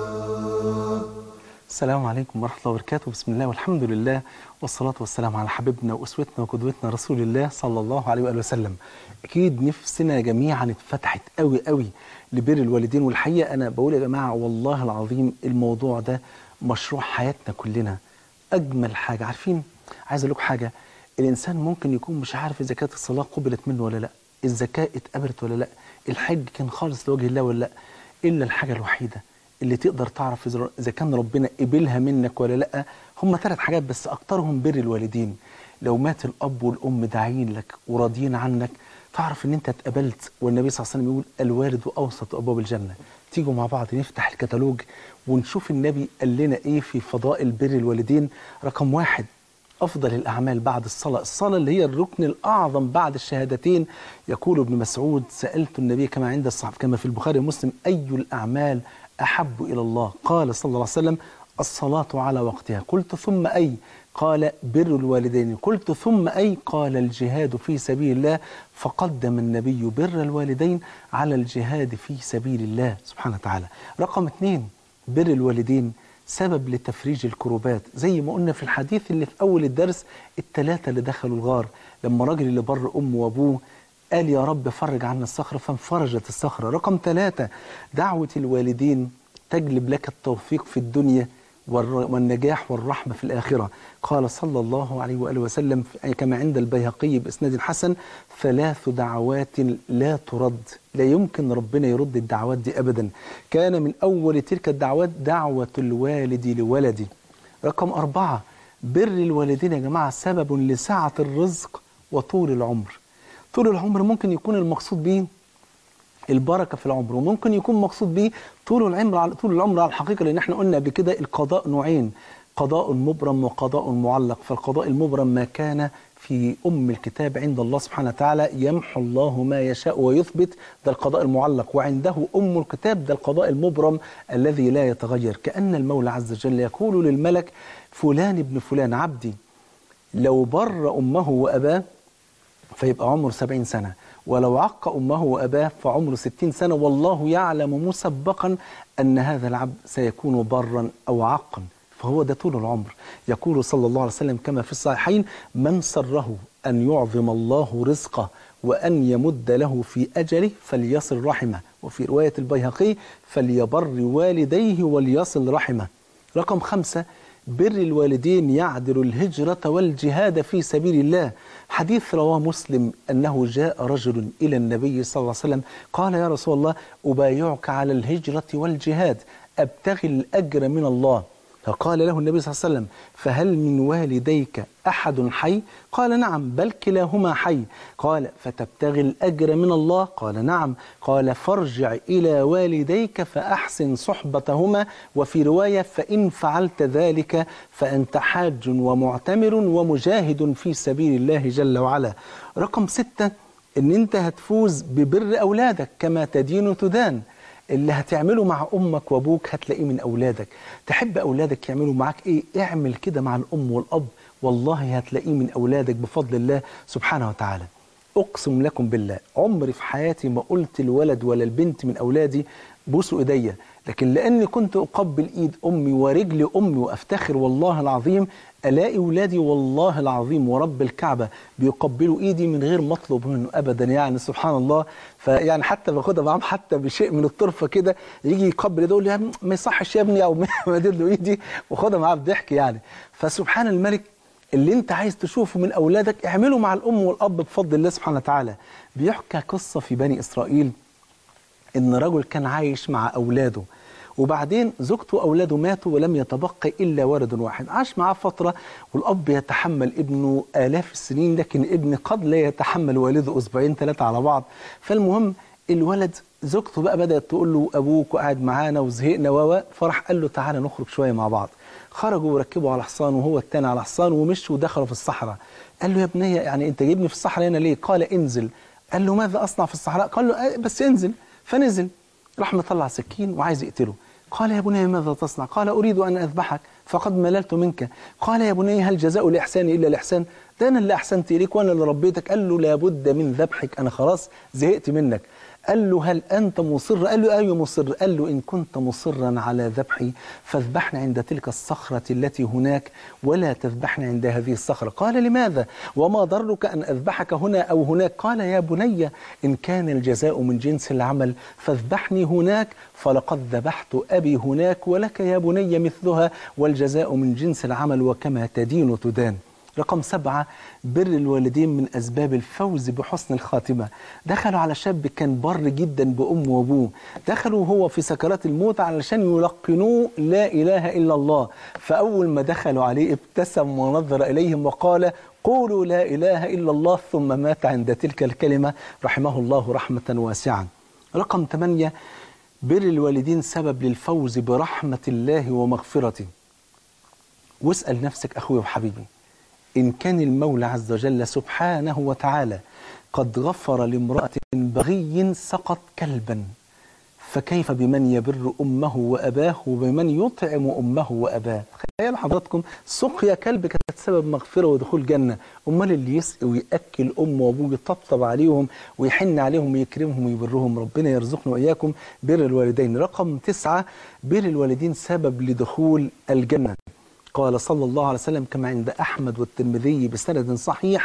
السلام عليكم ورحمة الله وبركاته بسم الله والحمد لله والصلاة والسلام على حبيبنا وأسوتنا وقدوتنا رسول الله صلى الله عليه وآله وسلم أكيد نفسنا جميعا اتفتحت قوي قوي لبر الوالدين والحقيقة أنا بقول يا جماعة والله العظيم الموضوع ده مشروع حياتنا كلنا أجمل حاجة عارفين عايز أقول لكم حاجة الإنسان ممكن يكون مش عارف إذا كانت الصلاة قبلت منه ولا لا الزكاة اتقبلت ولا لا الحج كان خالص لوجه الله ولا لا إلا الحاجة الوحيدة اللي تقدر تعرف إذا- اذا كان ربنا قبلها منك ولا لا هم ثلاث حاجات بس اكترهم بر الوالدين لو مات الاب والام داعين لك وراضيين عنك تعرف ان انت اتقبلت والنبي صلى الله عليه وسلم يقول الوالد اوسط ابواب الجنه تيجوا مع بعض نفتح الكتالوج ونشوف النبي قال لنا ايه في فضائل بر الوالدين رقم واحد أفضل الأعمال بعد الصلاة الصلاة اللي هي الركن الأعظم بعد الشهادتين يقول ابن مسعود سألت النبي كما عند الصحابة كما في البخاري ومسلم أي الأعمال أحب إلى الله قال صلى الله عليه وسلم الصلاة على وقتها قلت ثم أي قال بر الوالدين قلت ثم أي قال الجهاد في سبيل الله فقدم النبي بر الوالدين على الجهاد في سبيل الله سبحانه وتعالى رقم اثنين بر الوالدين سبب لتفريج الكروبات زي ما قلنا في الحديث اللي في أول الدرس الثلاثة اللي دخلوا الغار لما راجل اللي بر أمه وأبوه قال يا رب فرج عنا الصخرة فانفرجت الصخرة رقم ثلاثة دعوة الوالدين تجلب لك التوفيق في الدنيا والر- والنجاح والرحمة في الآخرة قال صلى الله عليه وآله وسلم في- كما عند البيهقي بإسناد حسن ثلاث دعوات لا ترد لا يمكن ربنا يرد الدعوات دي أبدا كان من أول تلك الدعوات دعوة الوالد لولده رقم أربعة بر الوالدين يا جماعة سبب لسعة الرزق وطول العمر طول العمر ممكن يكون المقصود به البركه في العمر وممكن يكون مقصود به طول العمر على طول العمر على الحقيقه لان احنا قلنا قبل كده القضاء نوعين قضاء مبرم وقضاء معلق فالقضاء المبرم ما كان في ام الكتاب عند الله سبحانه وتعالى يمحو الله ما يشاء ويثبت ده القضاء المعلق وعنده ام الكتاب ده القضاء المبرم الذي لا يتغير كان المولى عز وجل يقول للملك فلان ابن فلان عبدي لو بر امه واباه فيبقى عمره سبعين سنة ولو عق أمه وأباه فعمره ستين سنة والله يعلم مسبقا أن هذا العبد سيكون برا أو عاقا فهو ده طول العمر يقول صلى الله عليه وسلم كما في الصحيحين من سره أن يعظم الله رزقه وأن يمد له في أجله فليصل رحمه وفي رواية البيهقي فليبر والديه وليصل رحمه رقم خمسة بر الوالدين يعدل الهجرة والجهاد في سبيل الله حديث رواه مسلم أنه جاء رجل إلى النبي صلى الله عليه وسلم قال يا رسول الله أبايعك على الهجرة والجهاد أبتغي الأجر من الله فقال له النبي صلى الله عليه وسلم فهل من والديك أحد حي قال نعم بل كلاهما حي قال فتبتغي الأجر من الله قال نعم قال فارجع إلى والديك فأحسن صحبتهما وفي رواية فإن فعلت ذلك فأنت حاج ومعتمر ومجاهد في سبيل الله جل وعلا رقم ستة ان انت هتفوز ببر اولادك كما تدين تدان اللي هتعمله مع امك وابوك هتلاقيه من اولادك تحب اولادك يعملوا معاك ايه اعمل كده مع الام والاب والله هتلاقيه من اولادك بفضل الله سبحانه وتعالى اقسم لكم بالله عمري في حياتي ما قلت الولد ولا البنت من اولادي بوسوا ايديا لكن لاني كنت اقبل ايد امي ورجل امي وافتخر والله العظيم الاقي ولادي والله العظيم ورب الكعبه بيقبلوا ايدي من غير ما اطلب منه ابدا يعني سبحان الله فيعني حتى باخدها معاهم حتى بشيء من الطرفه كده يجي يقبل يقول لي ما يصحش يا ابني او مدد له ايدي واخدها معاه بضحك يعني فسبحان الملك اللي انت عايز تشوفه من اولادك اعمله مع الام والاب بفضل الله سبحانه وتعالى بيحكى قصه في بني اسرائيل ان رجل كان عايش مع اولاده وبعدين زوجته واولاده ماتوا ولم يتبقى الا ولد واحد عاش معاه فتره والاب يتحمل ابنه الاف السنين لكن ابن قد لا يتحمل والده اسبوعين ثلاثه على بعض فالمهم الولد زوجته بقى بدات تقول له ابوك قاعد معانا وزهقنا و فراح قال له تعالى نخرج شويه مع بعض خرجوا وركبوا على حصان وهو التاني على حصان ومشوا ودخلوا في الصحراء قال له يا ابني يعني انت جايبني في الصحراء هنا ليه قال انزل قال له ماذا اصنع في الصحراء قال له آه بس انزل فنزل راح مطلع سكين وعايز يقتله قال يا بني ماذا تصنع قال أريد أن أذبحك فقد مللت منك قال يا بني هل جزاء الإحسان إلا الإحسان ده أنا اللي أحسنت إليك وأنا اللي ربيتك قال له لابد من ذبحك أنا خلاص زهقت منك قال له هل أنت مصر قال له أيوة مصر قال له إن كنت مصرا على ذبحي فاذبحني عند تلك الصخرة التي هناك ولا تذبحني عند هذه الصخرة قال لماذا وما ضرك أن أذبحك هنا أو هناك قال يا بني إن كان الجزاء من جنس العمل فاذبحني هناك فلقد ذبحت أبي هناك ولك يا بني مثلها والجزاء من جنس العمل وكما تدين تدان رقم سبعة بر الوالدين من أسباب الفوز بحسن الخاتمة دخلوا على شاب كان بر جدا بأمه وأبوه دخلوا هو في سكرات الموت علشان يلقنوه لا إله إلا الله فأول ما دخلوا عليه ابتسم ونظر إليهم وقال قولوا لا إله إلا الله ثم مات عند تلك الكلمة رحمه الله رحمة واسعة رقم ثمانية بر الوالدين سبب للفوز برحمة الله ومغفرته واسأل نفسك أخوي وحبيبي إن كان المولى عز وجل سبحانه وتعالى قد غفر لامرأة بغي سقط كلبا فكيف بمن يبر أمه وأباه وبمن يطعم أمه وأباه تخيل حضراتكم سقيا كلب كانت سبب مغفرة ودخول جنة أمال اللي يسقي ويأكل أمه وأبوه يطبطب عليهم ويحن عليهم ويكرمهم ويبرهم ربنا يرزقنا وإياكم بر الوالدين رقم تسعة بر الوالدين سبب لدخول الجنة قال صلى الله عليه وسلم كما عند أحمد والترمذي بسند صحيح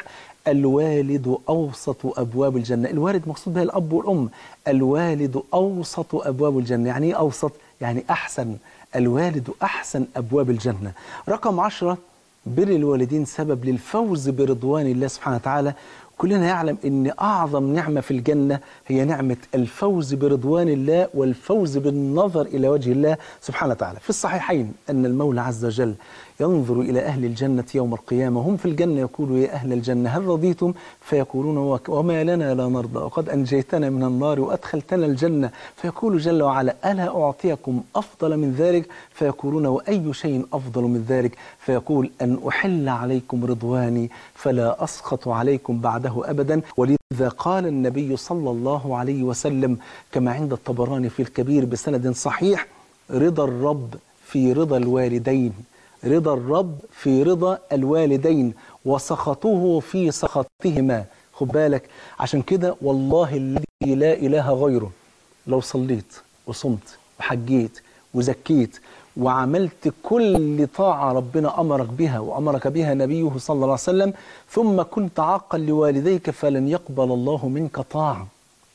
الوالد أوسط أبواب الجنة الوالد مقصود بها الأب والأم الوالد أوسط أبواب الجنة يعني إيه أوسط؟ يعني أحسن الوالد أحسن أبواب الجنة رقم عشرة بر الوالدين سبب للفوز برضوان الله سبحانه وتعالى كلنا يعلم ان اعظم نعمه في الجنه هي نعمه الفوز برضوان الله والفوز بالنظر الى وجه الله سبحانه وتعالى في الصحيحين ان المولى عز وجل ينظر الى اهل الجنه يوم القيامه هم في الجنه يقولوا يا اهل الجنه هل رضيتم فيقولون وك- وما لنا لا نرضى وقد انجيتنا من النار وادخلتنا الجنه فيقول جل وعلا الا اعطيكم افضل من ذلك فيقولون واي شيء افضل من ذلك فيقول ان احل عليكم رضواني فلا اسخط عليكم بعده ابدا ولذا قال النبي صلى الله عليه وسلم كما عند الطبراني في الكبير بسند صحيح رضا الرب في رضا الوالدين رضا الرب في رضا الوالدين وسخطه في سخطهما خد بالك عشان كده والله الذي لا إله غيره لو صليت وصمت وحجيت وزكيت وعملت كل طاعة ربنا أمرك بها وأمرك بها نبيه صلى الله عليه وسلم ثم كنت عاقا لوالديك فلن يقبل الله منك طاعة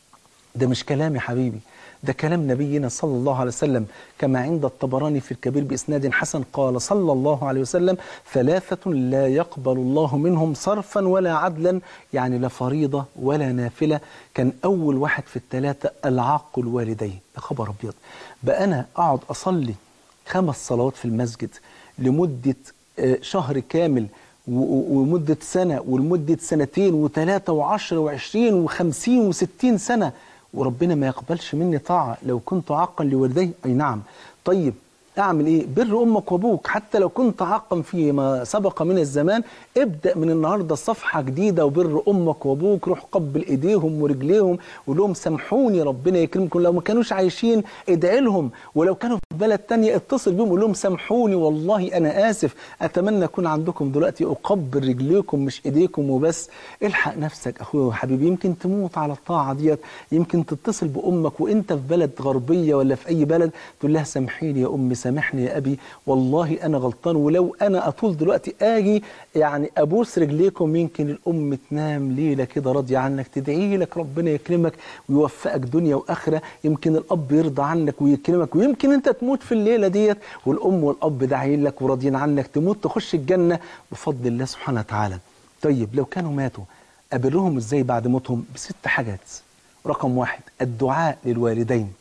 ده مش كلام يا حبيبي ده كلام نبينا صلى الله عليه وسلم كما عند الطبراني في الكبير بإسناد حسن قال صلى الله عليه وسلم ثلاثة لا يقبل الله منهم صرفا ولا عدلا يعني لا فريضة ولا نافلة كان أول واحد في الثلاثة العاق الوالدين يا خبر أبيض بقى أنا أقعد أصلي خمس صلوات في المسجد لمدة آه، شهر كامل و- و- ومدة سنة ولمدة سنتين وثلاثة وعشرة وعشرين وخمسين وستين سنة وربنا ما يقبلش مني طاعة لو كنت عاقا لوالدي أي نعم طيب اعمل ايه بر امك وابوك حتى لو كنت عاقا فيما سبق من الزمان ابدا من النهارده صفحه جديده وبر امك وابوك روح قبل ايديهم ورجليهم وقول لهم سامحوني ربنا يكرمكم لو ما كانوش عايشين ادعي لهم ولو كانوا في بلد تانية اتصل بيهم قول لهم سامحوني والله انا اسف اتمنى اكون عندكم دلوقتي اقبل رجليكم مش ايديكم وبس الحق نفسك اخويا وحبيبي يمكن تموت على الطاعه ديت يمكن تتصل بامك وانت في بلد غربيه ولا في اي بلد تقول لها سامحيني يا امي سامحني يا ابي والله انا غلطان ولو انا اطول دلوقتي اجي يعني ابوس رجليكم يمكن الام تنام ليله كده راضيه عنك تدعي لك ربنا يكرمك ويوفقك دنيا واخره يمكن الاب يرضى عنك ويكرمك ويمكن انت تموت في الليله ديت والام والاب داعيين لك وراضيين عنك تموت تخش الجنه بفضل الله سبحانه وتعالى طيب لو كانوا ماتوا ابرهم ازاي بعد موتهم بست حاجات رقم واحد الدعاء للوالدين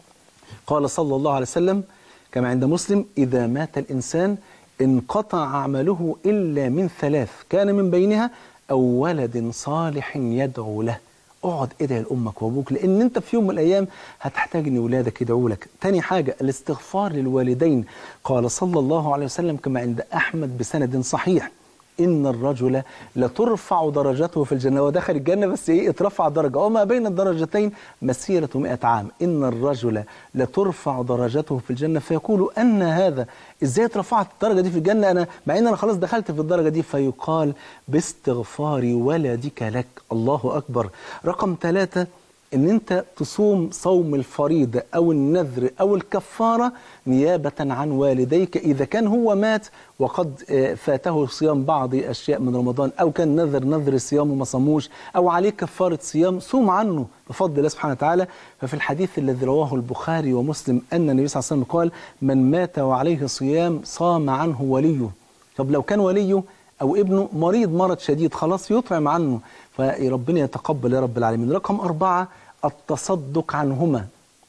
قال صلى الله عليه وسلم كما عند مسلم إذا مات الإنسان انقطع عمله إلا من ثلاث كان من بينها أو ولد صالح يدعو له اقعد ادعي لامك وابوك لان انت في يوم من الايام هتحتاج ان ولادك يدعوا لك. تاني حاجه الاستغفار للوالدين قال صلى الله عليه وسلم كما عند احمد بسند صحيح إن الرجل لترفع درجته في الجنة ودخل الجنة بس إيه اترفع درجة وما بين الدرجتين مسيرة مئة عام إن الرجل لترفع درجته في الجنة فيقول أن هذا إزاي اترفعت الدرجة دي في الجنة أنا مع إن أنا خلاص دخلت في الدرجة دي فيقال باستغفار ولدك لك الله أكبر رقم ثلاثة ان انت تصوم صوم الفريضة او النذر او الكفارة نيابة عن والديك اذا كان هو مات وقد فاته صيام بعض اشياء من رمضان او كان نذر نذر صيام وما صاموش او عليه كفارة صيام صوم عنه بفضل الله سبحانه وتعالى ففي الحديث الذي رواه البخاري ومسلم ان النبي صلى الله عليه وسلم قال من مات وعليه صيام صام عنه وليه طب لو كان وليه او ابنه مريض مرض شديد خلاص يطعم عنه فربنا يتقبل يا رب العالمين رقم أربعة التصدق عنهما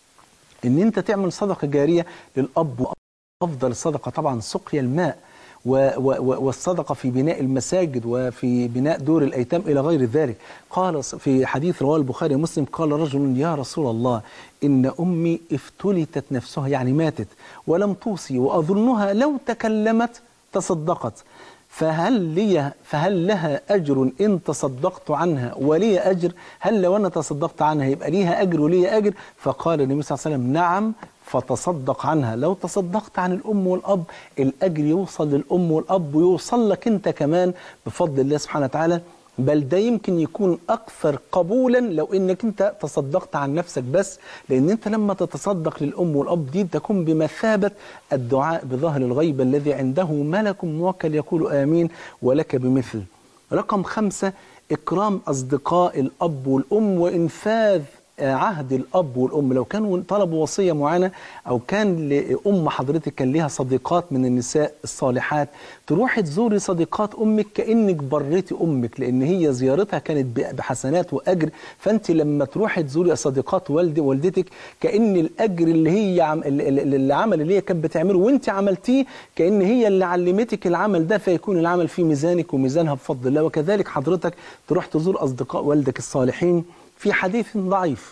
ان انت تعمل صدقة جارية للأب أفضل الصدقة طبعا سقيا الماء و و والصدقة في بناء المساجد وفي بناء دور الأيتام إلى غير ذلك قال في حديث رواه البخاري ومسلم قال رجل يا رسول الله إن أمي افتلتت نفسها يعني ماتت ولم توصي وأظنها لو تكلمت تصدقت فهل لي فهل لها أجر إن تصدقت عنها ولي أجر هل لو أنا تصدقت عنها يبقى ليها أجر ولي أجر فقال النبي صلى الله عليه وسلم نعم فتصدق عنها لو تصدقت عن الأم والأب الأجر يوصل للأم والأب ويوصل لك أنت كمان بفضل الله سبحانه وتعالى بل ده يمكن يكون أكثر قبولا لو إنك أنت تصدقت عن نفسك بس لأن أنت لما تتصدق للأم والأب دي تكون بمثابة الدعاء بظهر الغيب الذي عنده ملك موكل يقول آمين ولك بمثل رقم خمسة إكرام أصدقاء الأب والأم وإنفاذ عهد الأب والأم لو كانوا طلبوا وصية معينة أو كان لأم حضرتك كان ليها صديقات من النساء الصالحات تروحي تزوري صديقات أمك كأنك بريتي أمك لأن هي زيارتها كانت بحسنات وأجر فأنت لما تروحي تزوري صديقات والدي والدتك كأن الأجر اللي هي عم اللي عمل اللي هي كانت بتعمله وأنت عملتيه كأن هي اللي علمتك العمل ده فيكون العمل في ميزانك وميزانها بفضل الله وكذلك حضرتك تروح تزور أصدقاء والدك الصالحين في حديث ضعيف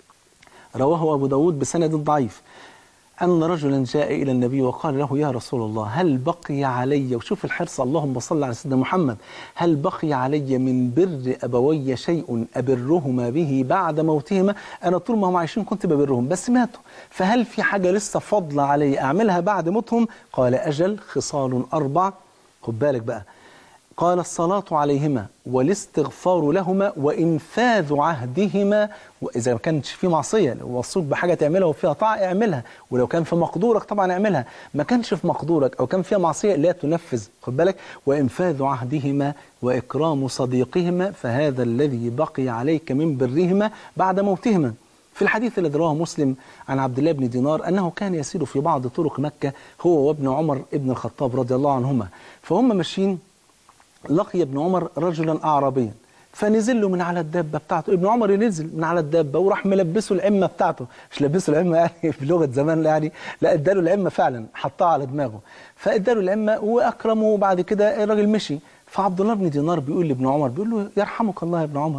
رواه أبو داود بسند ضعيف أن رجلا جاء إلى النبي وقال له يا رسول الله هل بقي علي وشوف الحرص اللهم صل على سيدنا محمد هل بقي علي من بر أبوي شيء أبرهما به بعد موتهما أنا طول ما هم عايشين كنت ببرهم بس ماتوا فهل في حاجة لسه فضل علي أعملها بعد موتهم قال أجل خصال أربع خد بالك بقى قال الصلاة عليهما والاستغفار لهما وإنفاذ عهدهما وإذا ما كانش في معصية لو وصوك بحاجة تعملها وفيها طاعة اعملها ولو كان في مقدورك طبعا اعملها ما كانش في مقدورك أو كان فيها معصية لا تنفذ خد بالك وإنفاذ عهدهما وإكرام صديقهما فهذا الذي بقي عليك من برهما بعد موتهما في الحديث الذي رواه مسلم عن عبد الله بن دينار أنه كان يسير في بعض طرق مكة هو وابن عمر ابن الخطاب رضي الله عنهما فهم ماشيين لقي ابن عمر رجلا أعرابيا فنزل له من على الدابة بتاعته ابن عمر ينزل من على الدابة وراح ملبسه العمة بتاعته مش لبسه العمة يعني بلغة زمان يعني لا اداله العمة فعلا حطها على دماغه فاداله العمة وأكرمه وبعد كده الراجل مشي فعبد الله بن دينار بيقول لابن عمر بيقول له يرحمك الله يا ابن عمر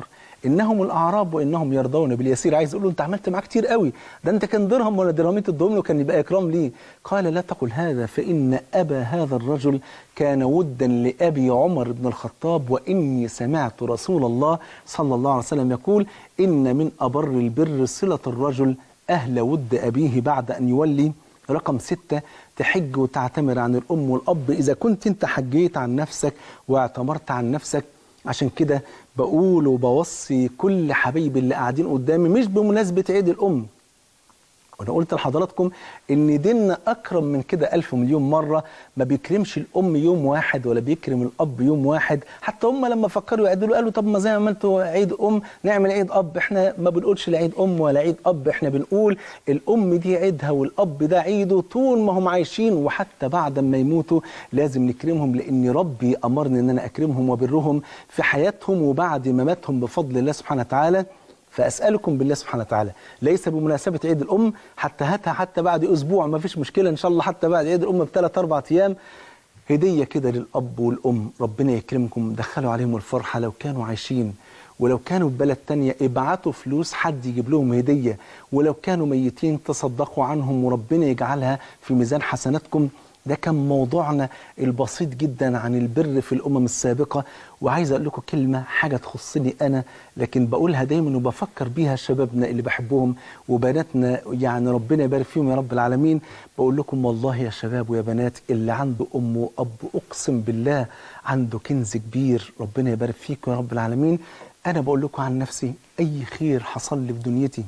انهم الاعراب وانهم يرضون باليسير عايز يقول له انت عملت معاه كتير قوي ده انت كان درهم ولا درهمين تدهم له كان يبقى اكرام ليه قال لا تقل هذا فان ابا هذا الرجل كان ودا لابي عمر بن الخطاب واني سمعت رسول الله صلى الله عليه وسلم يقول ان من ابر البر صله الرجل اهل ود ابيه بعد ان يولي رقم ستة تحج وتعتمر عن الأم والأب إذا كنت أنت حجيت عن نفسك واعتمرت عن نفسك عشان كده بقول وبوصي كل حبايبي اللي قاعدين قدامي مش بمناسبة عيد الأم وانا قلت لحضراتكم ان ديننا اكرم من كده الف مليون مره ما بيكرمش الام يوم واحد ولا بيكرم الاب يوم واحد حتى هم لما فكروا يعدلوا قالوا طب ما زي ما عملتوا عيد ام نعمل عيد اب احنا ما بنقولش العيد ام ولا عيد اب احنا بنقول الام دي عيدها والاب ده عيده طول ما هم عايشين وحتى بعد ما يموتوا لازم نكرمهم لان ربي امرني ان انا اكرمهم وبرهم في حياتهم وبعد مماتهم بفضل الله سبحانه وتعالى فأسألكم بالله سبحانه وتعالى ليس بمناسبة عيد الأم حتى هاتها حتى بعد أسبوع ما فيش مشكلة إن شاء الله حتى بعد عيد الأم بثلاث أربع أيام هدية كده للأب والأم ربنا يكرمكم دخلوا عليهم الفرحة لو كانوا عايشين ولو كانوا في بلد تانية ابعتوا فلوس حد يجيب لهم هدية ولو كانوا ميتين تصدقوا عنهم وربنا يجعلها في ميزان حسناتكم ده كان موضوعنا البسيط جدا عن البر في الأمم السابقة وعايز أقول لكم كلمة حاجة تخصني أنا لكن بقولها دايما وبفكر بيها شبابنا اللي بحبهم وبناتنا يعني ربنا يبارك فيهم يا رب العالمين بقول لكم والله يا شباب ويا بنات اللي عنده أم وأب أقسم بالله عنده كنز كبير ربنا يبارك فيكم يا رب العالمين أنا بقول لكم عن نفسي أي خير حصل لي في دنيتي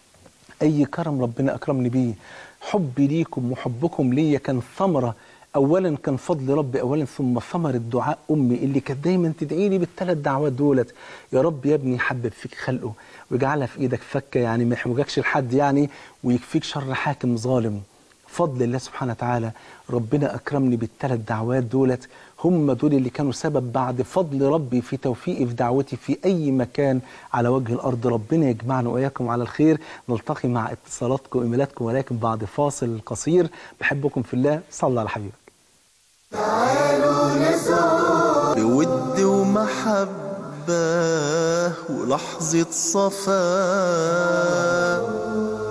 أي كرم ربنا أكرمني بيه حبي ليكم وحبكم ليا كان ثمرة أولا كان فضل ربي أولا ثم ثمرة دعاء أمي اللي كانت دايما تدعي لي بالثلاث دعوات دولت يا رب يا ابني حبب فيك خلقه ويجعلها في إيدك فكة يعني ما يحوجكش لحد يعني ويكفيك شر حاكم ظالم فضل الله سبحانه وتعالى ربنا أكرمني بالثلاث دعوات دولت هم دول اللي كانوا سبب بعد فضل ربي في توفيقي في دعوتي في أي مكان على وجه الأرض ربنا يجمعنا وإياكم على الخير نلتقي مع اتصالاتكم وإيميلاتكم ولكن بعد فاصل قصير بحبكم في الله صلى على حبيبك بود ومحبة ولحظة صفاء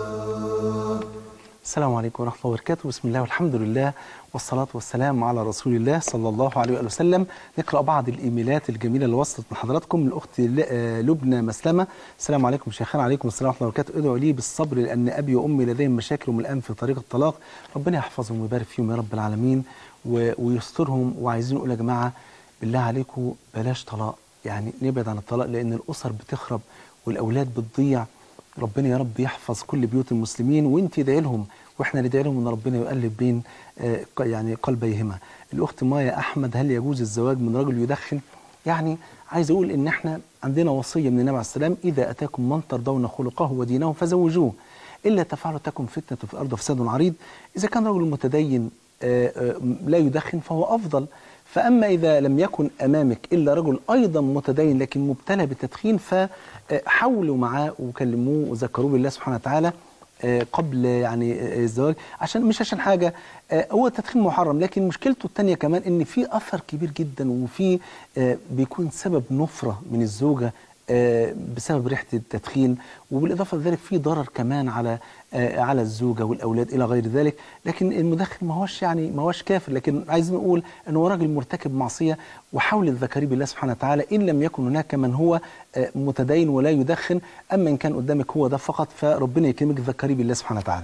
السلام عليكم ورحمة الله وبركاته بسم الله والحمد لله والصلاة والسلام على رسول الله صلى الله عليه وآله وسلم نقرأ بعض الإيميلات الجميلة اللي وصلت من حضراتكم الأخت ل- آه، لبنى مسلمة السلام عليكم شيخنا عليكم السلام ورحمة الله وبركاته ادعوا لي بالصبر لأن أبي وأمي لديهم مشاكل الآن في طريق الطلاق ربنا يحفظهم ويبارك فيهم يا رب العالمين و- ويسترهم وعايزين نقول يا جماعة بالله عليكم بلاش طلاق يعني نبعد عن الطلاق لأن الأسر بتخرب والأولاد بتضيع ربنا يا رب يحفظ كل بيوت المسلمين وانت ادعي لهم واحنا ندعي لهم ان ربنا يؤلف بين آه، ق- يعني قلبيهما الاخت مايا احمد هل يجوز الزواج من رجل يدخن يعني عايز اقول ان احنا عندنا وصيه من النبي عليه السلام اذا اتاكم من ترضون خلقه ودينه فزوجوه الا تفعلوا تكن فتنه في الارض وفساد عريض اذا كان رجل متدين آه، آه، لا يدخن فهو افضل فأما إذا لم يكن أمامك إلا رجل أيضا متدين لكن مبتلى بالتدخين فحاولوا معاه وكلموه وذكروه بالله سبحانه وتعالى آه، قبل يعني آه، الزواج عشان مش عشان حاجة آه، هو التدخين محرم لكن مشكلته التانية كمان ان في أثر كبير جدا وفي آه، بيكون سبب نفرة من الزوجة آه، بسبب ريحة التدخين وبالإضافة لذلك في ضرر كمان على آه، على الزوجة والأولاد إلى غير ذلك لكن المدخن ما هوش يعني ما هوش كافر لكن عايزين نقول أن هو راجل مرتكب معصية وحاول الذكري بالله سبحانه وتعالى إن لم يكن هناك من هو آه، متدين ولا يدخن أما إن كان قدامك هو ده فقط فربنا يكرمك ذكري بالله سبحانه وتعالى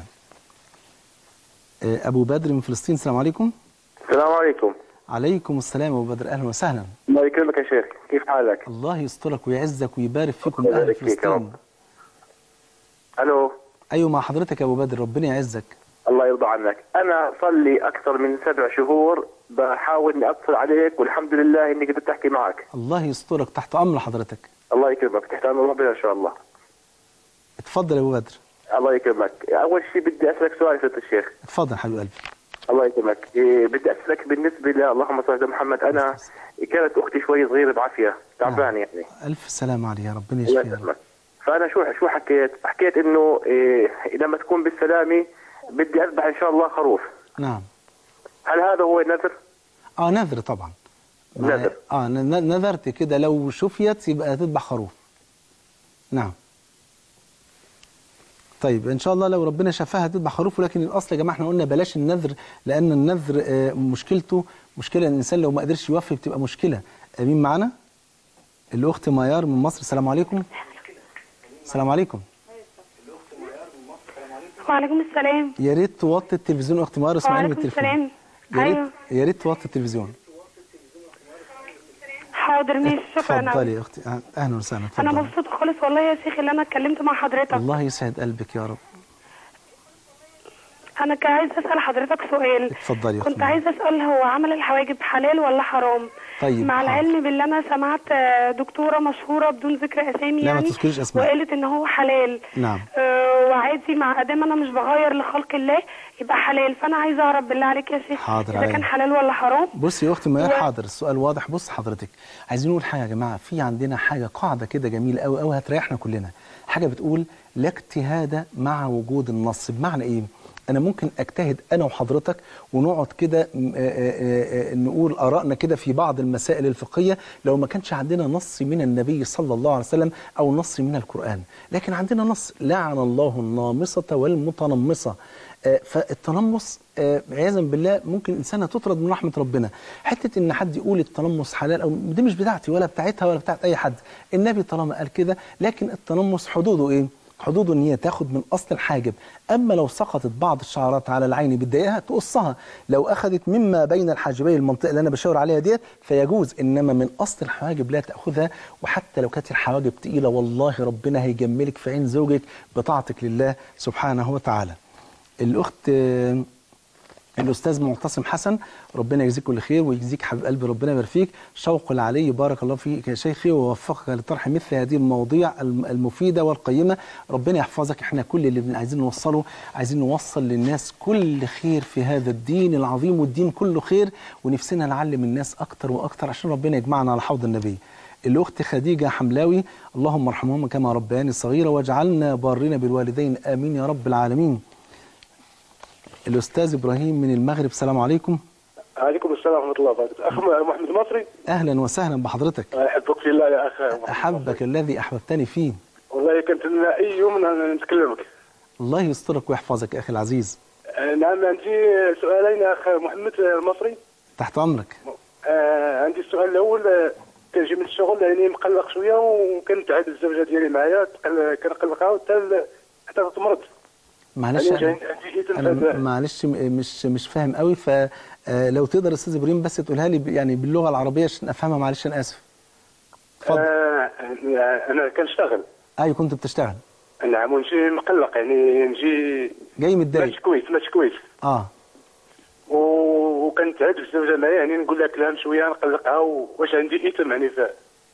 آه، أبو بدر من فلسطين السلام عليكم السلام عليكم عليكم السلام أبو بدر أهلا وسهلا الله يكرمك يا شيخ كيف حالك الله يسترك ويعزك ويبارك فيكم الله أهل يبارك فيك يا فلسطين رب. الو أيوة مع حضرتك يا أبو بدر ربنا يعزك الله يرضى عنك انا صار لي اكثر من سبع شهور بحاول اني اتصل عليك والحمد لله اني قدرت احكي معك الله يسترك تحت أمر حضرتك الله يكرمك تحت امر ربنا ان شاء الله اتفضل يا أبو بدر الله يكرمك اول شيء بدي اسالك سؤال يا فضيلة الشيخ اتفضل حبيب قلبي الله يكرمك إيه بدي اسالك بالنسبه ل اللهم صل على محمد انا كانت اختي شوي صغيره بعافيه تعبانه يعني ألف سلام عليها ربنا الله يشفيها يسلمك فانا شو شو حكيت؟ حكيت انه إيه لما تكون بالسلامه بدي اذبح ان شاء الله خروف نعم هل هذا هو نذر؟ اه نذر طبعا ما- نذر. اه ن- ن- نذرت كده لو شفيت يبقى تذبح خروف نعم طيب ان شاء الله لو ربنا شافها هتذبح خروف ولكن الاصل يا جماعه احنا قلنا بلاش النذر لان النذر آه، مشكلته مشكله ان الانسان لو ما قدرش يوفي بتبقى مشكله آه، مين معانا الاخت ميار من مصر السلام عليكم السلام عليكم وعليكم السلام يا ريت توطي التلفزيون اخت ميار اسمعيني وعليكم بالتليفون السلام يا ريت ايوه يا ريت توطي التلفزيون حاضر ماشي شكرا اتفضلي أوي. يا اختي آه، اهلا وسهلا انا اتفضلي مبسوطه خالص والله يا شيخ اللي انا اتكلمت مع حضرتك الله يسعد قلبك يا رب انا كان عايزه اسال حضرتك سؤال اتفضلي يا كنت أختي. عايزه اسال هو عمل الحواجب حلال ولا حرام طيب، مع حاضر. العلم باللي انا سمعت آه، دكتوره مشهوره بدون ذكر اسامي لا، ما يعني تذكريش أسماء. وقالت ان هو حلال نعم. آه وعادي مع ادام انا مش بغير لخلق الله يبقى حلال فانا عايزه اعرف بالله عليك يا شيخ حاضر اذا عليا. كان حلال ولا حرام بصي يا اختي ما و- حاضر السؤال واضح بص حضرتك عايزين نقول حاجه يا جماعه في عندنا حاجه قاعده كده جميله قوي قوي هتريحنا كلنا حاجه بتقول لا اجتهاد مع وجود النص بمعنى ايه انا ممكن اجتهد انا وحضرتك ونقعد كده م- آه، آه، آه، نقول ارائنا كده في بعض المسائل الفقهيه لو ما كانش عندنا نص من النبي صلى الله عليه وسلم او نص من القران لكن عندنا نص لعن الله النامصه والمتنمصه آه، فالتنمص آه، عياذا بالله ممكن انسانه تطرد من رحمه ربنا حته ان حد يقول التنمص حلال او دي مش بتاعتي ولا بتاعتها ولا بتاعت اي حد النبي طالما قال كده لكن التنمص حدوده ايه حدوده ان هي تاخد من اصل الحاجب اما لو سقطت بعض الشعرات على العين بتضايقها تقصها لو اخذت مما بين الحاجبين المنطقه اللي انا بشاور عليها ديت فيجوز انما من اصل الحواجب لا تاخذها وحتى لو كانت الحواجب تقيله والله ربنا هيجملك في عين زوجك بطاعتك لله سبحانه وتعالى الاخت آه، الاستاذ معتصم حسن ربنا يجزيك كل خير ويجزيك حبيب قلبي ربنا يبارك فيك شوق العلي بارك الله فيك يا شيخي ووفقك لطرح مثل هذه المواضيع الم- المفيده والقيمه ربنا يحفظك احنا كل اللي بن- عايزين نوصله عايزين نوصل للناس كل خير في هذا الدين العظيم والدين كله خير ونفسنا نعلم الناس اكتر واكتر عشان ربنا يجمعنا على حوض النبي الاخت خديجه حملاوي اللهم ارحمهما كما ربياني صغيره واجعلنا بارين بالوالدين امين يا رب العالمين الاستاذ ابراهيم من المغرب السلام عليكم عليكم السلام ورحمة الله وبركاته أخ محمد المصري اهلا وسهلا بحضرتك أحبك في الله يا أخ محمد احبك الذي احببتني فيه والله كنت لنا أي يوم ن- نتكلمك الله يسترك ويحفظك يا اخي العزيز آه، نعم عندي سؤالين يا أخ محمد المصري تحت امرك آه، عندي السؤال الأول آه، كنجي من الشغل يعني مقلق شوية وكنت عاد الزوجة ديالي معايا تقل- كنقلقها حتى ال- حتى تمرض معلش يعني عندي عندي إيتم انا في هذا. م- معلش م- مش مش فاهم قوي فلو تقدر يا استاذ ابراهيم بس تقولها لي ب- يعني باللغه العربيه عشان افهمها معلش انا اسف اتفضل آه، أنا كنشتغل ايوه كنت بتشتغل نعم ونجي مقلق يعني نجي جاي ماشي متضايق كويس ماشي كويس اه و- وكانت عاد الزوجه معايا يعني نقول لها كلام شويه نقلقها و- واش عندي اثم يعني ف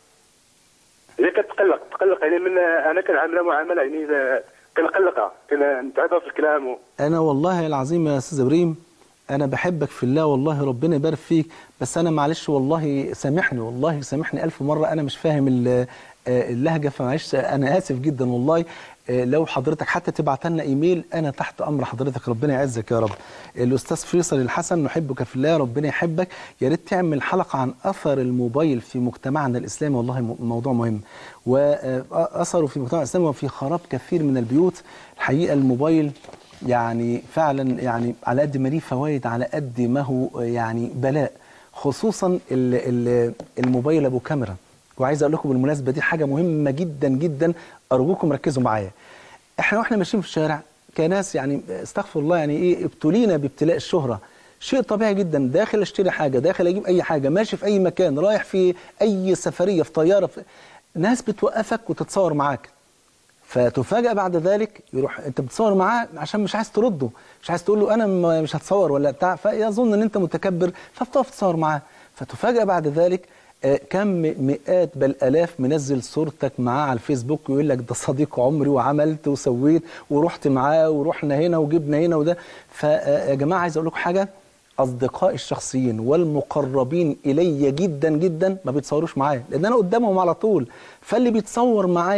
هي كتقلق تقلق يعني من انا كنعاملها معامله يعني ف- كنقلقها كنتعبها في الكلام و... انا والله العظيم يا استاذ ابراهيم انا بحبك في الله والله ربنا يبارك فيك بس انا معلش والله سامحني والله سامحني الف مره انا مش فاهم ال- آه، اللهجه فمعلش انا اسف جدا والله آه، لو حضرتك حتى تبعت لنا ايميل انا تحت امر حضرتك ربنا يعزك يا رب الاستاذ فيصل الحسن نحبك في الله ربنا يحبك يا ريت تعمل حلقه عن اثر الموبايل في مجتمعنا الاسلامي والله م- موضوع مهم واثره في مجتمعنا الاسلامي وفي خراب كثير من البيوت الحقيقه الموبايل يعني فعلا يعني على قد ما ليه فوائد على قد ما هو يعني بلاء خصوصا ال- ال- الموبايل ابو كاميرا وعايز اقول لكم بالمناسبه دي حاجه مهمه جدا جدا ارجوكم ركزوا معايا احنا واحنا ماشيين في الشارع كناس يعني استغفر الله يعني ايه ابتلينا بابتلاء الشهره شيء طبيعي جدا داخل اشتري حاجه داخل اجيب اي حاجه ماشي في اي مكان رايح في اي سفريه في طياره في ناس بتوقفك وتتصور معاك فتفاجأ بعد ذلك يروح انت بتصور معاه عشان مش عايز ترده مش عايز تقول له انا م- مش هتصور ولا بتاع فيظن ان انت متكبر فبتقف تصور معاه فتفاجأ بعد ذلك آه، كم مئات بل الاف منزل صورتك معاه على الفيسبوك ويقول لك ده صديق عمري وعملت وسويت ورحت معاه ورحنا هنا وجبنا هنا وده فيا جماعه عايز اقول لكم حاجه اصدقائي الشخصيين والمقربين الي جدا جدا ما بيتصوروش معايا لان انا قدامهم على طول فاللي بيتصور معايا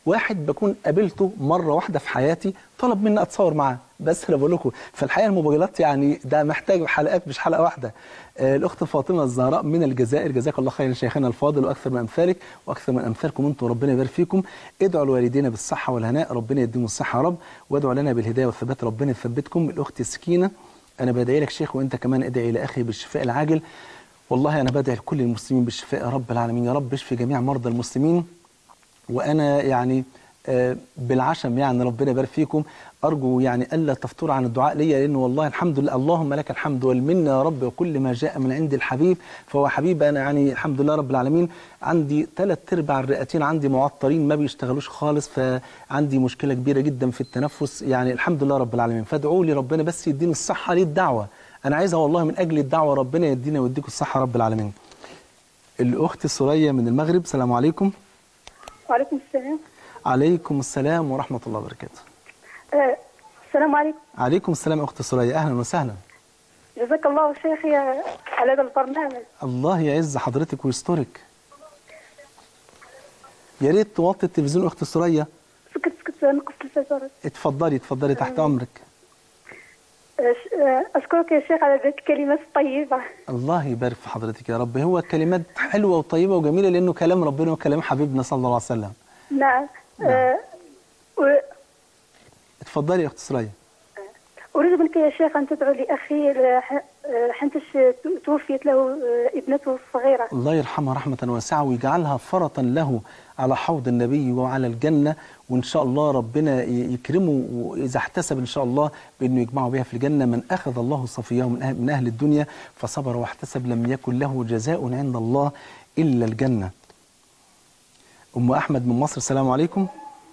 واحد بكون قابلته مره واحده في حياتي طلب مني اتصور معاه بس انا بقول لكم فالحقيقه الموبايلات يعني ده محتاج حلقات مش حلقه واحده آه، الاخت فاطمه الزهراء من الجزائر جزاك الله خيرا شيخنا الفاضل واكثر من امثالك واكثر من امثالكم انتم ربنا يبارك فيكم ادعوا لوالدينا بالصحه والهناء ربنا يديهم الصحه يا رب وادعوا لنا بالهدايه والثبات ربنا يثبتكم الاخت سكينه انا بدعي لك شيخ وانت كمان ادعي لاخي بالشفاء العاجل والله انا بدعي لكل المسلمين بالشفاء يا رب العالمين يا رب اشفي جميع مرضى المسلمين وانا يعني آه، بالعشم يعني ربنا يبارك فيكم ارجو يعني الا تفتر عن الدعاء ليا لانه والله الحمد لله اللهم لك الحمد والمنه يا رب وكل ما جاء من عند الحبيب فهو حبيب انا يعني الحمد لله رب العالمين عندي ثلاث ارباع الرئتين عندي معطرين ما بيشتغلوش خالص فعندي مشكله كبيره جدا في التنفس يعني الحمد لله رب العالمين فادعوا لي ربنا بس يديني الصحه للدعوه انا عايزها والله من اجل الدعوه ربنا يدينا ويديكم الصحه رب العالمين الاخت سوريا من المغرب السلام عليكم وعليكم السلام عليكم السلام ورحمة الله وبركاته آه، السلام عليكم عليكم السلام أخت سوريا أهلا وسهلا جزاك الله شيخي على هذا البرنامج الله يعز حضرتك ويسترك يا ريت توطي التلفزيون أخت سوريا سكت سكت نقص الفجر اتفضلي اتفضلي تحت أمرك آه، ش- آه، أشكرك يا شيخ على ذلك الكلمات الطيبة الله يبارك في حضرتك يا رب هو كلمات حلوة وطيبة وجميلة لأنه كلام ربنا وكلام حبيبنا صلى الله عليه وسلم نعم آه، و- اتفضلي يا أخت سوريا أريد منك يا شيخ أن تدعو لأخي لح- آه، حنتش توفيت له آه، ابنته الصغيرة الله يرحمها رحمة واسعة ويجعلها فرطا له على حوض النبي وعلى الجنة وإن شاء الله ربنا ي- يكرمه وإذا احتسب إن شاء الله بأنه يجمعه بها في الجنة من أخذ الله صفيه من أهل, من أهل الدنيا فصبر واحتسب لم يكن له جزاء عند الله إلا الجنة أم أحمد من مصر السلام عليكم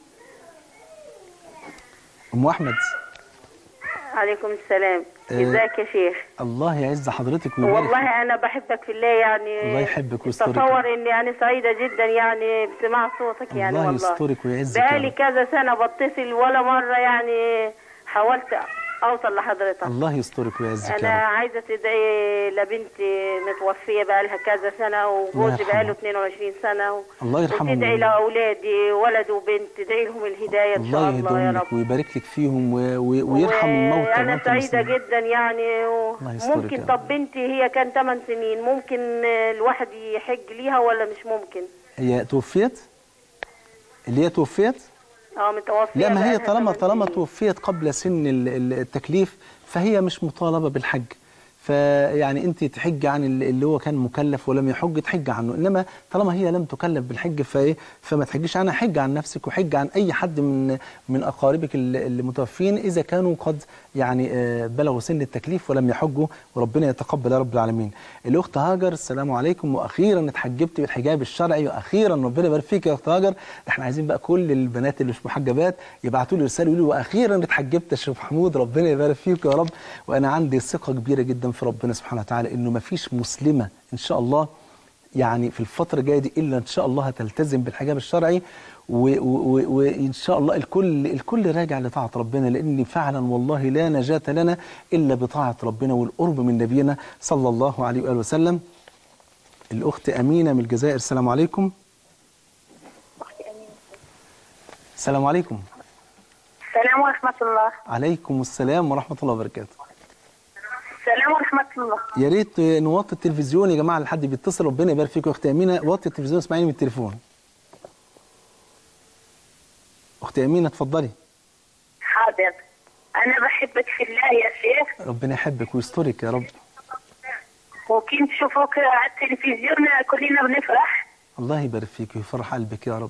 أم أحمد عليكم السلام آه، ازيك يا شيخ الله يعز حضرتك ويبارك فيك. والله انا بحبك في الله يعني الله يحبك ويسترك. تصور اني انا سعيده جدا يعني بسماع صوتك يعني الله والله يسترك ويعزك يا بقالي رب. كذا سنه بتصل ولا مره يعني حاولت اوصل لحضرتك الله يسترك ويعزك انا يا رب عايزه تدعي لبنتي متوفيه بقى لها كذا سنه وجوزي يرحمها. بقى له 22 سنه و... الله يرحمهم وتدعي لاولادي ولد وبنت تدعي لهم الهدايه ان الله شاء الله يا يهديهم رب لك ويبارك لك فيهم و... و... ويرحم الموتى انا موتى سعيده المسلمين. جدا يعني الله يسترك ممكن يا رب. طب بنتي هي كان 8 سنين ممكن الواحد يحج ليها ولا مش ممكن هي توفيت اللي هي توفيت اه متوفيه لا ما هي بقالها طالما 8 طالما سنين. توفيت قبل سن ال- ال- التكليف فهي مش مطالبة بالحج فيعني انت تحج عن ال- اللي هو كان مكلف ولم يحج تحج عنه انما طالما هي لم تكلف بالحج فايه فما تحجيش عنها حج عن نفسك وحج عن اي حد من من اقاربك ال- المتوفين اذا كانوا قد يعني آه، بلغوا سن التكليف ولم يحجوا وربنا يتقبل يا رب العالمين الاخت هاجر السلام عليكم واخيرا اتحجبت بالحجاب الشرعي واخيرا ربنا يبارك فيك يا اخت هاجر احنا عايزين بقى كل البنات اللي مش محجبات يبعتوا لي رساله يقولوا لي واخيرا اتحجبت يا شيخ محمود ربنا يبارك فيك يا رب وانا عندي ثقه كبيره جدا في ربنا سبحانه وتعالى انه ما فيش مسلمه ان شاء الله يعني في الفترة الجاية دي إلا إن شاء الله هتلتزم بالحجاب الشرعي و- و- و- وإن شاء الله الكل الكل راجع لطاعة ربنا لأن فعلا والله لا نجاة لنا إلا بطاعة ربنا والقرب من نبينا صلى الله عليه وآله وسلم الأخت أمينة من الجزائر السلام عليكم السلام عليكم السلام ورحمة الله عليكم السلام ورحمة الله وبركاته السلام ورحمة الله يا ريت نوطي التلفزيون يا جماعة لحد بيتصل ربنا يبارك فيكم يا أختي أمينة وطي التلفزيون اسمعيني من التليفون أختي أمينة اتفضلي حاضر أنا بحبك في الله يا شيخ ربنا يحبك ويسترك يا رب وكي نشوفوك على التلفزيون كلنا بنفرح الله يبارك فيك ويفرح قلبك يا رب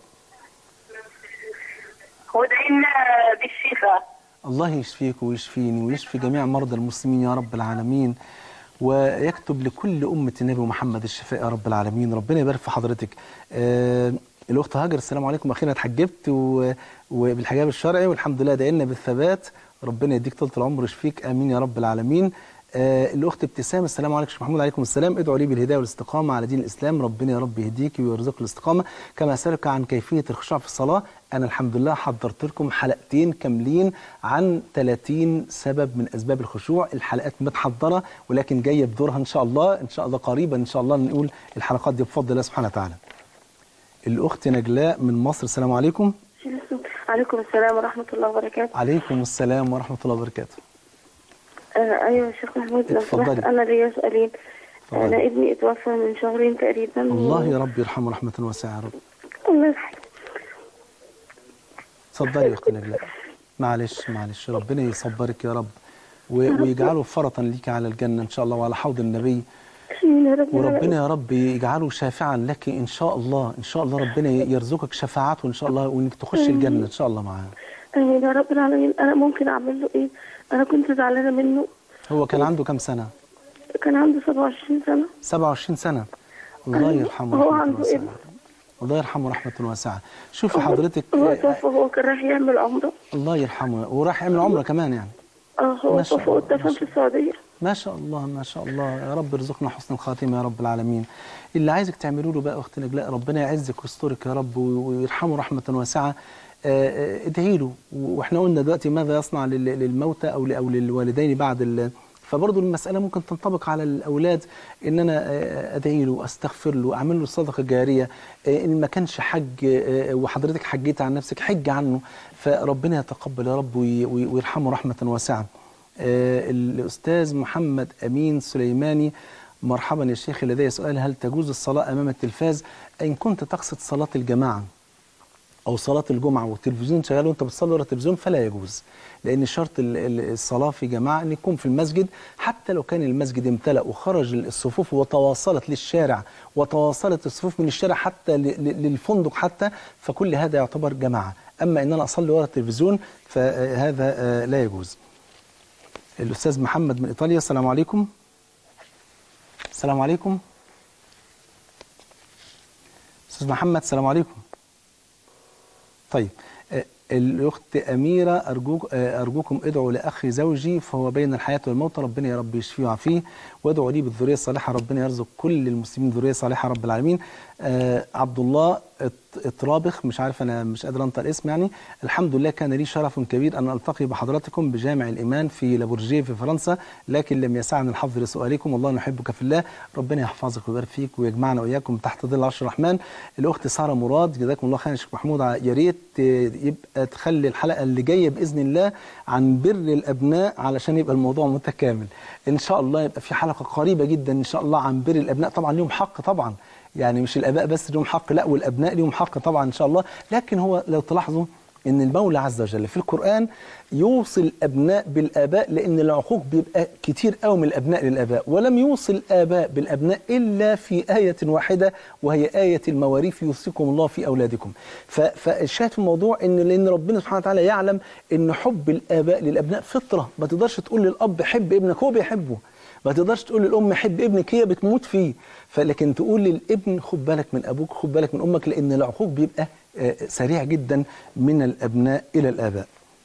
ودعينا بالشفاء الله يشفيك ويشفيني ويشفي جميع مرضى المسلمين يا رب العالمين ويكتب لكل أمة النبي محمد الشفاء يا رب العالمين ربنا يبارك في حضرتك آه الأخت هاجر السلام عليكم أخيرا اتحجبت و- وبالحجاب الشرعي والحمد لله دعينا بالثبات ربنا يديك طول العمر ويشفيك آمين يا رب العالمين آه الأخت ابتسام السلام عليكم شيخ محمود عليكم السلام ادعوا لي بالهداية والاستقامة على دين الإسلام ربنا يا رب يهديك ويرزقك الاستقامة كما أسألك عن كيفية الخشوع في الصلاة أنا الحمد لله حضرت لكم حلقتين كاملين عن 30 سبب من أسباب الخشوع الحلقات متحضرة ولكن جاية بدورها إن شاء الله إن شاء الله قريبا إن شاء الله نقول الحلقات دي بفضل الله سبحانه وتعالى الأخت نجلاء من مصر السلام عليكم عليكم السلام ورحمة الله وبركاته عليكم السلام ورحمة الله وبركاته آه أيوة يا شيخ محمود لو اتفضلي. سمحت أنا ليا سؤالين اتفضلي. أنا ابني اتوفى من شهرين تقريبا الله يا رب يرحمه رحمة واسعة يا رب الله يرحمه اتفضلي يا اختي نجلاء معلش معلش ربنا يصبرك يا رب و- ويجعله فرطا ليك على الجنة إن شاء الله وعلى حوض النبي آمين يا رب وربنا يا رب يجعله شافعا لك إن شاء الله إن شاء الله ربنا يرزقك شفاعته إن شاء الله وإنك تخش الجنة إن شاء الله معاه آمين يا رب العالمين أنا ممكن أعمل له إيه أنا كنت زعلانة منه هو كان عنده كام سنة؟ كان عنده 27 سنة 27 سنة الله يرحمه هو رحمة عنده واسعة ابن الله يرحمه رحمة واسعة شوفي حضرتك هو توفى هو كان رايح يعمل عمرة الله يرحمه وراح يعمل عمرة كمان يعني اه هو ما شاء توفى الله، ودفن في السعودية ما شاء الله ما شاء الله يا رب ارزقنا حسن الخاتمة يا رب العالمين اللي عايزك تعملوا له بقى أخت نجلاء ربنا يعزك ويسترك يا رب ويرحمه رحمة واسعة آه، آه، ادعي له واحنا قلنا دلوقتي ماذا يصنع لل- للموتى او ل- او للوالدين بعد ال فبرضه المسألة ممكن تنطبق على الأولاد إن أنا آه، أدعي له أستغفر له أعمل له صدقة جارية آه، إن ما كانش حج آه، وحضرتك حجيت عن نفسك حج عنه فربنا يتقبل يا رب وي- وي- ويرحمه رحمة واسعة آه، الأستاذ محمد أمين سليماني مرحبا يا شيخ لدي سؤال هل تجوز الصلاة أمام التلفاز إن كنت تقصد صلاة الجماعة أو صلاة الجمعة والتلفزيون شغال وأنت بتصلي ورا التلفزيون فلا يجوز لأن شرط ال- ال- الصلاة في جماعة أن يكون في المسجد حتى لو كان المسجد امتلأ وخرج الصفوف وتواصلت للشارع وتواصلت الصفوف من الشارع حتى ل- ل- للفندق حتى فكل هذا يعتبر جماعة أما أن أنا أصلي ورا التلفزيون فهذا آه، لا يجوز الأستاذ محمد من إيطاليا السلام عليكم السلام عليكم أستاذ محمد السلام عليكم طيب آه، الأخت أميرة أرجوك آه، أرجوكم ادعوا لأخي زوجي فهو بين الحياة والموت ربنا يا رب يشفيه ويعافيه وادعوا لي بالذرية الصالحة ربنا يرزق كل المسلمين ذرية صالحة رب العالمين آه، عبد الله إط- إطرابخ مش عارف أنا مش قادر أنطق الاسم يعني الحمد لله كان لي شرف كبير أن ألتقي بحضراتكم بجامع الإيمان في لابورجيه في فرنسا لكن لم يسعني الحظ لسؤالكم والله نحبك في الله ربنا يحفظك ويبارك فيك ويجمعنا وإياكم تحت ظل عرش الرحمن الأخت سارة مراد جزاكم الله خير يا شيخ محمود ع- يا ريت آه، يبقى تخلي الحلقة اللي جاية بإذن الله عن بر الأبناء علشان يبقى الموضوع متكامل إن شاء الله يبقى في حلقة قريبة جدا إن شاء الله عن بر الأبناء طبعا ليهم حق طبعا يعني مش الآباء بس ليهم حق لا والأبناء ليهم حق طبعا إن شاء الله لكن هو لو تلاحظوا ان المولى عز وجل في القرآن يوصي الأبناء بالآباء لأن العقوق بيبقى كتير قوي من الأبناء للآباء ولم يوصي الآباء بالأبناء إلا في آية واحدة وهي آية المواريث يوصيكم الله في أولادكم ف- فالشاهد في الموضوع إن لأن ربنا سبحانه وتعالى يعلم إن حب الآباء للأبناء فطرة ما تقدرش تقول للأب حب ابنك هو بيحبه ما تقدرش تقول للأم حب ابنك هي بتموت فيه فلكن تقول للابن خد بالك من أبوك خد بالك من أمك لأن العقوق بيبقى آه، سريع جدا من الأبناء إلى الآباء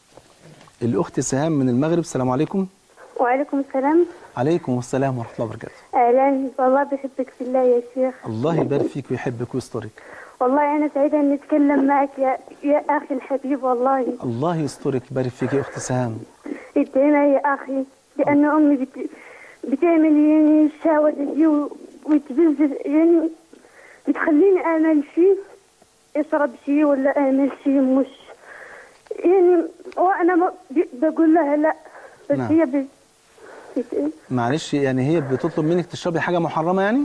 الأخت سهام من المغرب السلام عليكم وعليكم السلام عليكم السلام ورحمة الله وبركاته اهلا والله بحبك في الله يا شيخ الله يبارك فيك ويحبك ويسترك والله انا سعيده اني اتكلم معك يا يا اخي الحبيب والله الله يسترك يبارك فيك يا أخت سهام ادعينا يا اخي لان امي بت... بتعمل يعني الشهوه دي و- وتبز يعني بتخليني اعمل شيء اشرب شيء ولا اعمل شيء مش يعني وانا ما ب- بقول لها لا بس نعم. هي بت... بت... معلش يعني هي بتطلب منك تشربي حاجة محرمة يعني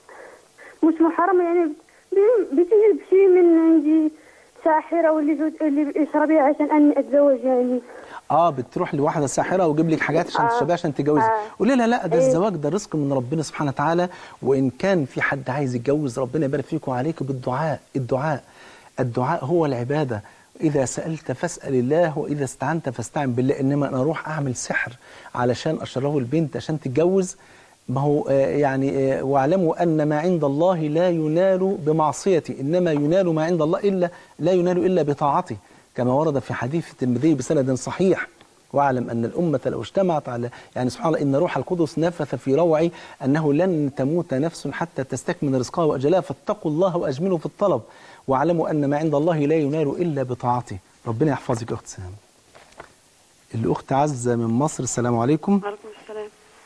مش محرمة يعني ب- بتجيب شيء من عندي ساحرة واللي جود- اللي اشربيها عشان اني اتزوج يعني اه بتروح لواحدة ساحرة وتجيب لك حاجات عشان آه. تشربيها عشان تتجوزي آه. قولي لها لا ده إيه. الزواج ده رزق من ربنا سبحانه وتعالى وإن كان في حد عايز يتجوز ربنا يبارك فيك وعليك بالدعاء الدعاء الدعاء هو العبادة إذا سألت فاسأل الله وإذا استعنت فاستعن بالله إنما أنا أروح أعمل سحر علشان أشربه البنت عشان تتجوز ما هو آه، يعني آه، واعلموا أن ما عند الله لا ينال بمعصيتي إنما ينال ما عند الله إلا لا ينال إلا بطاعته كما ورد في حديث الترمذي بسند صحيح واعلم أن الأمة لو اجتمعت على يعني سبحان الله إن روح القدس نفث في روعي أنه لن تموت نفس حتى تستكمل رزقها وأجلها فاتقوا الله وأجملوا في الطلب واعلموا أن ما عند الله لا ينال إلا بطاعته ربنا يحفظك يا أخت سهام الأخت عزة من مصر السلام عليكم وعليكم السلام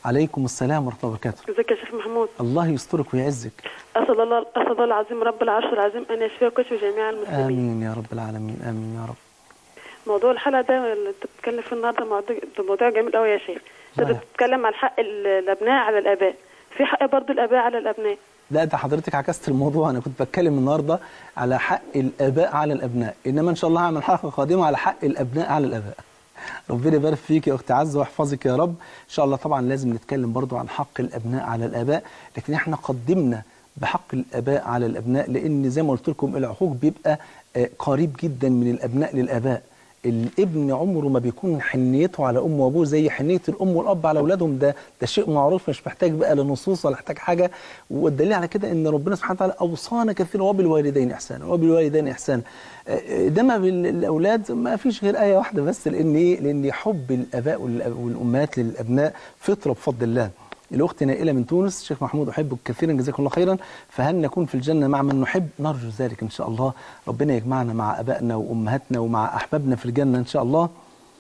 عليكم السلام ورحمة الله وبركاته ازيك يا شيخ محمود الله يسترك ويعزك اسال الله اسال الله العظيم رب العرش العظيم ان يشفيك ويشفي جميع المسلمين آمين يا رب العالمين آمين يا رب موضوع الحلقه ده اللي انت بتتكلم فيه النهارده موضوع ده موضوع جميل قوي يا شيخ انت الله. بتتكلم عن حق ال- الابناء على الاباء في حق برضو الاباء على الابناء لا ده حضرتك عكست الموضوع انا كنت بتكلم النهارده على حق الاباء على الابناء انما ان شاء الله هعمل حلقه قادمه على حق الابناء على الاباء ربنا يبارك فيك يا اخت عزه ويحفظك يا رب ان شاء الله طبعا لازم نتكلم برضو عن حق الابناء على الاباء لكن احنا قدمنا بحق الاباء على الابناء لان زي ما قلت لكم العقوق بيبقى آه، قريب جدا من الابناء للاباء الابن عمره ما بيكون حنيته على امه وابوه زي حنيه الام والاب على اولادهم ده ده شيء معروف مش محتاج بقى لنصوص ولا محتاج حاجه والدليل على كده ان ربنا سبحانه وتعالى اوصانا كثيرا وبالوالدين احسانا وبالوالدين احسانا آه، ده ما بالاولاد ما فيش غير ايه واحده بس لان ايه لان حب الاباء والأب- والامهات للابناء فطره بفضل الله الأخت نائلة من تونس شيخ محمود أحبك كثيرا جزاكم الله خيرا فهل نكون في الجنة مع من نحب نرجو ذلك إن شاء الله ربنا يجمعنا مع أبائنا وأمهاتنا ومع أحبابنا في الجنة إن شاء الله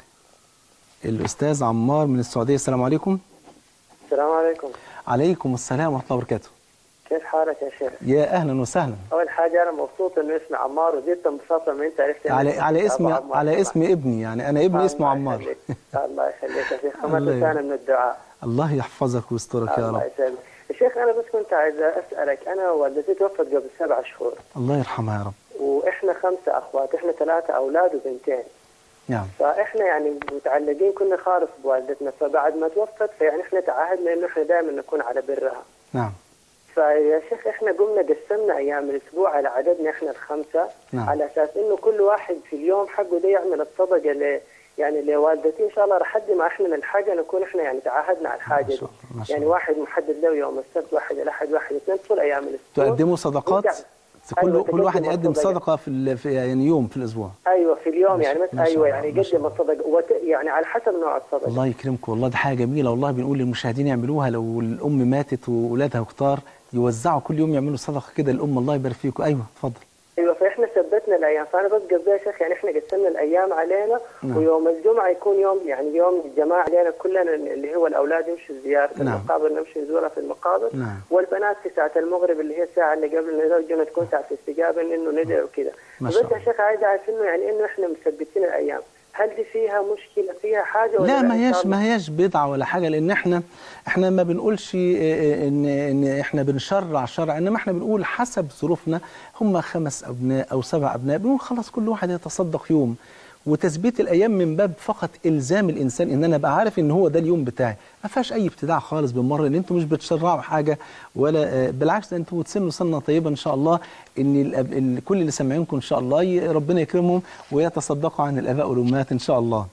الأستاذ عمار من السعودية السلام عليكم السلام عليكم عليكم السلام ورحمة الله وبركاته كيف حالك يا شيخ؟ يا أهلا وسهلا أول حاجة أنا مبسوط إنه اسمي عمار وزدت انبساط لما أنت عرفت إنه على على اسم أبو عمار على طبعاً. اسم ابني يعني أنا ابني اسمه عمار يخليك. الله يخليك يا شيخ وما الله تنسانا من الدعاء الله يحفظك ويسترك يا الله رب يسلمك يا شيخ أنا بس كنت عايز أسألك أنا والدتي توفت قبل سبع شهور الله يرحمها يا رب وإحنا خمسة أخوات إحنا ثلاثة أولاد وبنتين نعم فإحنا يعني متعلقين كنا خالص بوالدتنا فبعد ما توفت فيعني إحنا تعهدنا إنه إحنا دائما نكون على برها نعم فيا شيخ احنا قمنا قسمنا ايام الاسبوع على عددنا احنا الخمسه نعم. على اساس انه كل واحد في اليوم حقه ده يعمل الصدقه ل يعني لوالدتي ان شاء الله لحد ما احنا نلحقها نكون احنا يعني تعهدنا على الحاجه دي ما شاء يعني واحد محدد له يوم السبت واحد الاحد واحد الاثنين طول ايام الاسبوع تقدموا صدقات ونرجع- كل أيوة، كل واحد تقدم يقدم الصدقة. صدقة في ال- في يعني يوم في الأسبوع ايوه في اليوم ما يعني شاء- بس ما شاء ايوه الله، يعني ما شاء يقدم الصدقه وت... يعني على حسب نوع الصدقه الله يكرمكم والله ده حاجة جميلة والله بنقول للمشاهدين يعملوها لو الأم ماتت وولادها كتار يوزعوا كل يوم يعملوا صدقة كده للأم الله يبارك فيكم أيوه اتفضل ايوه فاحنا ثبتنا الايام فانا بس قصدي يا شيخ يعني احنا قسمنا الايام علينا نعم. ويوم الجمعه يكون يوم يعني يوم الجماعه علينا كلنا اللي هو الاولاد يمشوا زياره نعم. المقابر نمشي نزورها في المقابر نعم. والبنات في ساعه المغرب اللي هي الساعه اللي قبل الرجل تكون ساعه الاستجابه انه ندعي وكذا ما بس شاء يا شيخ عايز اعرف انه يعني انه احنا مثبتين الايام هل دي فيها مشكله فيها حاجه ولا لا ما إن شاء هياش الله؟ ما هياش بدعة ولا حاجة لأن احنا احنا ما بنقولش اه، ان ان احنا بنشرع شرع انما احنا بنقول حسب ظروفنا هم خمس ابناء او سبع ابناء بنقول خلاص كل واحد يتصدق يوم وتثبيت الايام من باب فقط الزام الانسان ان انا ابقى عارف ان هو ده اليوم بتاعي ما فيهاش اي ابتداع خالص بالمره ان انتوا مش بتشرعوا حاجه ولا اه، بالعكس ده انتوا بتسنوا سنه طيبه ان شاء الله ان الأب- ال- كل اللي سامعينكم ان شاء الله ي- ربنا يكرمهم ويتصدقوا عن الاباء والامهات ان شاء الله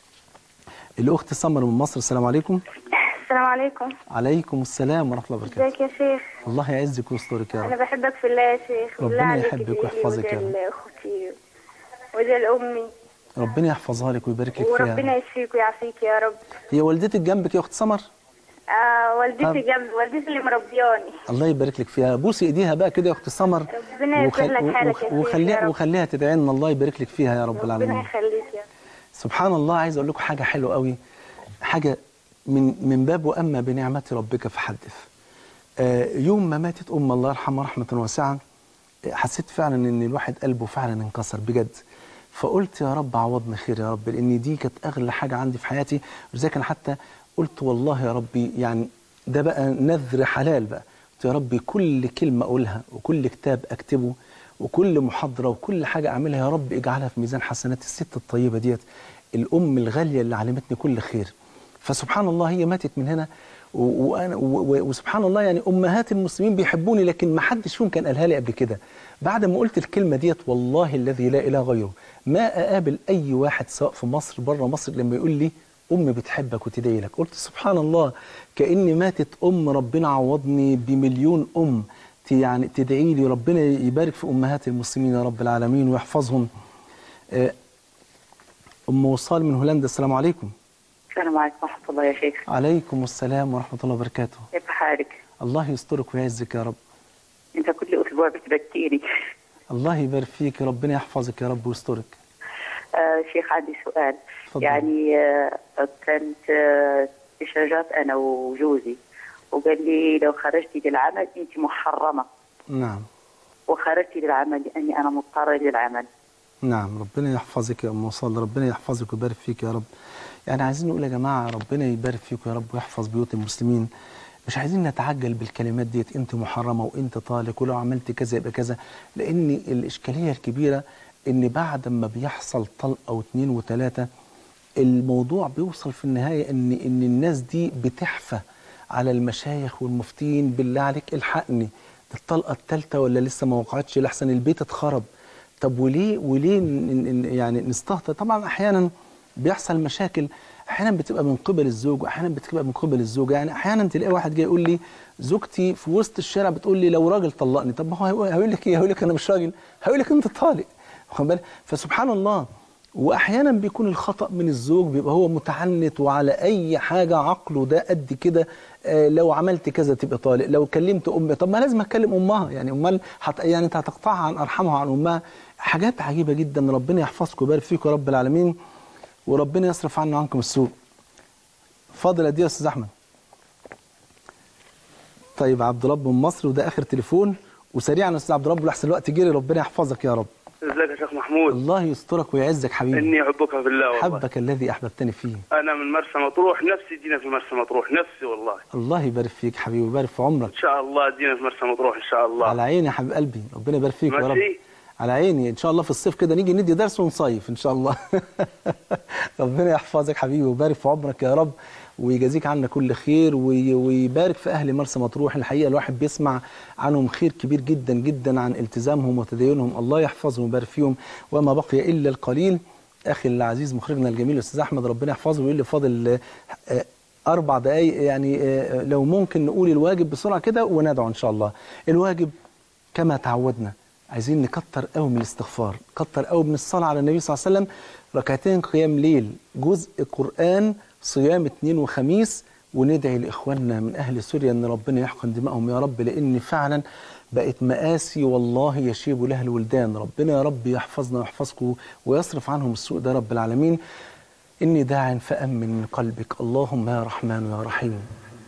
الأخت سمر من مصر السلام عليكم السلام عليكم عليكم السلام ورحمة الله وبركاته ازيك يا شيخ الله يعزك ويسترك يا انا رب بحبك في الله يا شيخ بالله ربنا عليك يحبك ادعيلي ويحفظك يا وادعي رب. لاختي وادعي لامي ربنا يحفظها لك ويبارك لك وربنا فيها يشفيك ويعافيك يا رب هي والدتك جنبك يا أخت سمر آه والدتي طب. جنبي والدتي اللي مربياني الله يبارك لك فيها بوسي ايديها بقى كده يا أخت سمر ربنا يصلح لك حالك يا شيخ يا وخليها رب. وخليها تدعي لنا الله يبارك لك فيها يا رب ربنا العالمين يخليك يا رب. سبحان الله عايز اقول لكم حاجه حلوه قوي حاجه من من باب واما بنعمه ربك فحدث آه، يوم ما ماتت ام الله يرحمها رحمه واسعه آه، حسيت فعلا ان الواحد قلبه فعلا انكسر بجد فقلت يا رب عوضني خير يا رب لان دي كانت اغلى حاجه عندي في حياتي ولذلك انا حتى قلت والله يا ربي يعني ده بقى نذر حلال بقى قلت يا ربي كل كلمه اقولها وكل كتاب اكتبه وكل محاضره وكل حاجه اعملها يا رب اجعلها في ميزان حسنات الست الطيبه ديت الام الغاليه اللي علمتني كل خير فسبحان الله هي ماتت من هنا و- وانا و- و- وسبحان الله يعني امهات المسلمين بيحبوني لكن ما حدش فيهم كان قالها لي قبل كده بعد ما قلت الكلمه ديت والله الذي لا اله غيره ما اقابل اي واحد سواء في مصر بره مصر لما يقول لي امي بتحبك وتدعي لك قلت سبحان الله كاني ماتت ام ربنا عوضني بمليون ام ت- يعني تدعي لي ربنا يبارك في امهات المسلمين يا رب العالمين ويحفظهم آه، ام وصال من هولندا السلام عليكم السلام عليكم ورحمة الله يا شيخ عليكم السلام ورحمة الله وبركاته كيف حالك؟ الله يسترك ويعزك يا رب أنت كل أسبوع بتبكيني الله يبارك فيك ربنا يحفظك يا رب ويسترك آه شيخ عندي سؤال تفضل. يعني آه كنت آه إيش المخرجات انا وجوزي وقال لي لو خرجتي للعمل انت محرمه نعم وخرجتي للعمل لاني انا مضطره للعمل نعم ربنا يحفظك يا ام وصال ربنا يحفظك ويبارك فيك يا رب يعني عايزين نقول يا جماعه ربنا يبارك فيكم يا رب ويحفظ بيوت المسلمين مش عايزين نتعجل بالكلمات ديت انت محرمه وانت طالق ولو عملت كذا يبقى كذا لان الاشكاليه الكبيره ان بعد ما بيحصل طلقه او اتنين وتلاته الموضوع بيوصل في النهايه ان ان الناس دي بتحفى على المشايخ والمفتين بالله عليك الحقني ده الطلقه الثالثه ولا لسه ما وقعتش لحسن البيت اتخرب طب وليه وليه ن- ن- يعني نستهتر طبعا احيانا بيحصل مشاكل احيانا بتبقى من قبل الزوج واحيانا بتبقى من قبل الزوجه يعني احيانا تلاقي واحد جاي يقول لي زوجتي في وسط الشارع بتقول لي لو راجل طلقني طب ما هو هيقول- هيقول لك ايه هيقول لك انا مش راجل هيقول لك انت طالق واخد بالك؟ فسبحان الله واحيانا بيكون الخطا من الزوج بيبقى هو متعنت وعلى اي حاجه عقله ده قد كده آه، لو عملت كذا تبقى طالق لو كلمت امي طب ما لازم اكلم امها يعني امال هت... يعني انت هتقطعها عن ارحامها عن امها حاجات عجيبه جدا ربنا يحفظكم ويبارك فيكم يا رب العالمين وربنا يصرف عنا وعنكم السوء فاضل قد ايه يا استاذ احمد طيب عبد رب من مصر وده اخر تليفون وسريعا يا استاذ عبد رب لحسن الوقت جري ربنا يحفظك يا رب ازيك يا شيخ محمود الله يسترك ويعزك حبيبي اني احبك في الله والله حبك الذي احببتني فيه انا من مرسى مطروح نفسي دينا في مرسى مطروح نفسي والله الله يبارك فيك حبيبي ويبارك في عمرك ان شاء الله دينا في مرسى مطروح ان شاء الله على عيني يا حبيب قلبي ربنا يبارك فيك يا رب ماشي على عيني ان شاء الله في الصيف كده نيجي ندي درس ونصيف ان شاء الله ربنا يحفظك حبيبي ويبارك في عمرك يا رب ويجازيك عنا كل خير وي- ويبارك في اهل مرسى مطروح الحقيقه الواحد بيسمع عنهم خير كبير جدا جدا عن التزامهم وتدينهم الله يحفظهم ويبارك فيهم وما بقي الا القليل اخي العزيز مخرجنا الجميل الاستاذ احمد ربنا يحفظه ويقول لي فاضل آه، اربع دقائق يعني آه، لو ممكن نقول الواجب بسرعه كده وندعو ان شاء الله الواجب كما تعودنا عايزين نكتر قوي من الاستغفار كتر قوي من الصلاة على النبي صلى الله عليه وسلم ركعتين قيام ليل جزء قرآن صيام اثنين وخميس وندعي لإخواننا من أهل سوريا أن ربنا يحقن دمائهم يا رب لأن فعلا بقت مآسي والله يشيب لها الولدان ربنا يا رب يحفظنا ويحفظكم ويصرف عنهم السوء ده رب العالمين إني داع فأمن من قلبك اللهم يا رحمن يا رحيم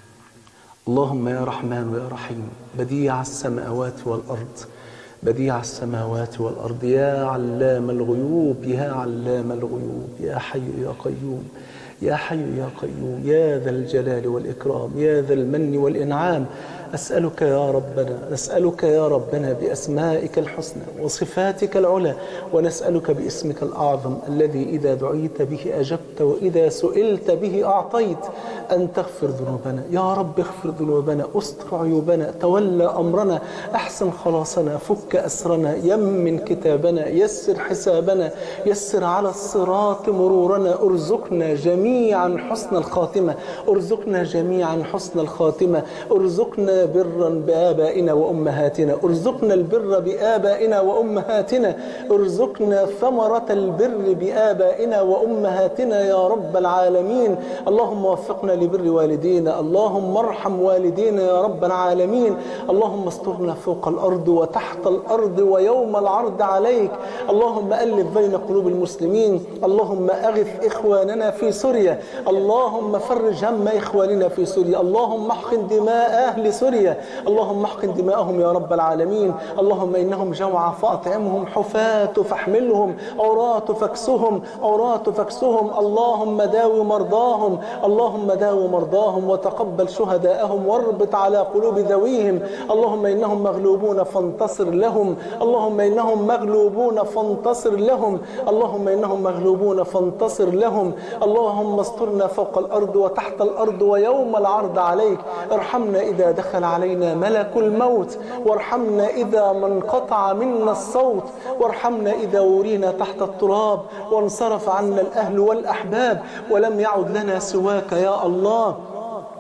اللهم يا رحمن يا رحيم بديع السماوات والأرض بديع السماوات والأرض يا علام الغيوب يا علام الغيوب يا حي يا قيوم يا حي يا قيوم يا ذا الجلال والإكرام يا ذا المن والإنعام أسألك يا ربنا نسألك يا ربنا بأسمائك الحسنى وصفاتك العلى ونسألك باسمك الأعظم الذي إذا دعيت به أجبت وإذا سئلت به أعطيت أن تغفر ذنوبنا يا رب اغفر ذنوبنا استر عيوبنا تولى أمرنا أحسن خلاصنا فك أسرنا يمن كتابنا يسر حسابنا يسر على الصراط مرورنا ارزقنا جميعا حسن الخاتمة ارزقنا جميعا حسن الخاتمة ارزقنا برا بآبائنا وأمهاتنا ارزقنا البر بآبائنا وأمهاتنا ارزقنا ثمرة البر بآبائنا وأمهاتنا يا رب العالمين اللهم وفقنا لبر والدينا اللهم ارحم والدينا يا رب العالمين اللهم استرنا فوق الأرض وتحت الأرض ويوم العرض عليك اللهم ألف بين قلوب المسلمين اللهم أغث إخواننا في سوريا اللهم فرج هم إخواننا في سوريا اللهم احقن دماء أهل سوريا اللهم احقن دماءهم يا رب العالمين اللهم إنهم جوعى فأطعمهم حفاة فاحملهم عراة فاكسهم عراة فاكسهم اللهم داوي مرضاهم اللهم داوي مرضاهم وتقبل شهداءهم واربط على قلوب ذويهم اللهم إنهم مغلوبون فانتصر لهم اللهم إنهم مغلوبون فانتصر لهم اللهم إنهم مغلوبون فانتصر لهم اللهم استرنا فوق الأرض وتحت الأرض ويوم العرض عليك ارحمنا إذا دخل علينا ملك الموت وارحمنا إذا ما انقطع منا الصوت وارحمنا إذا ورينا تحت التراب وانصرف عنا الأهل والأحباب ولم يعد لنا سواك يا الله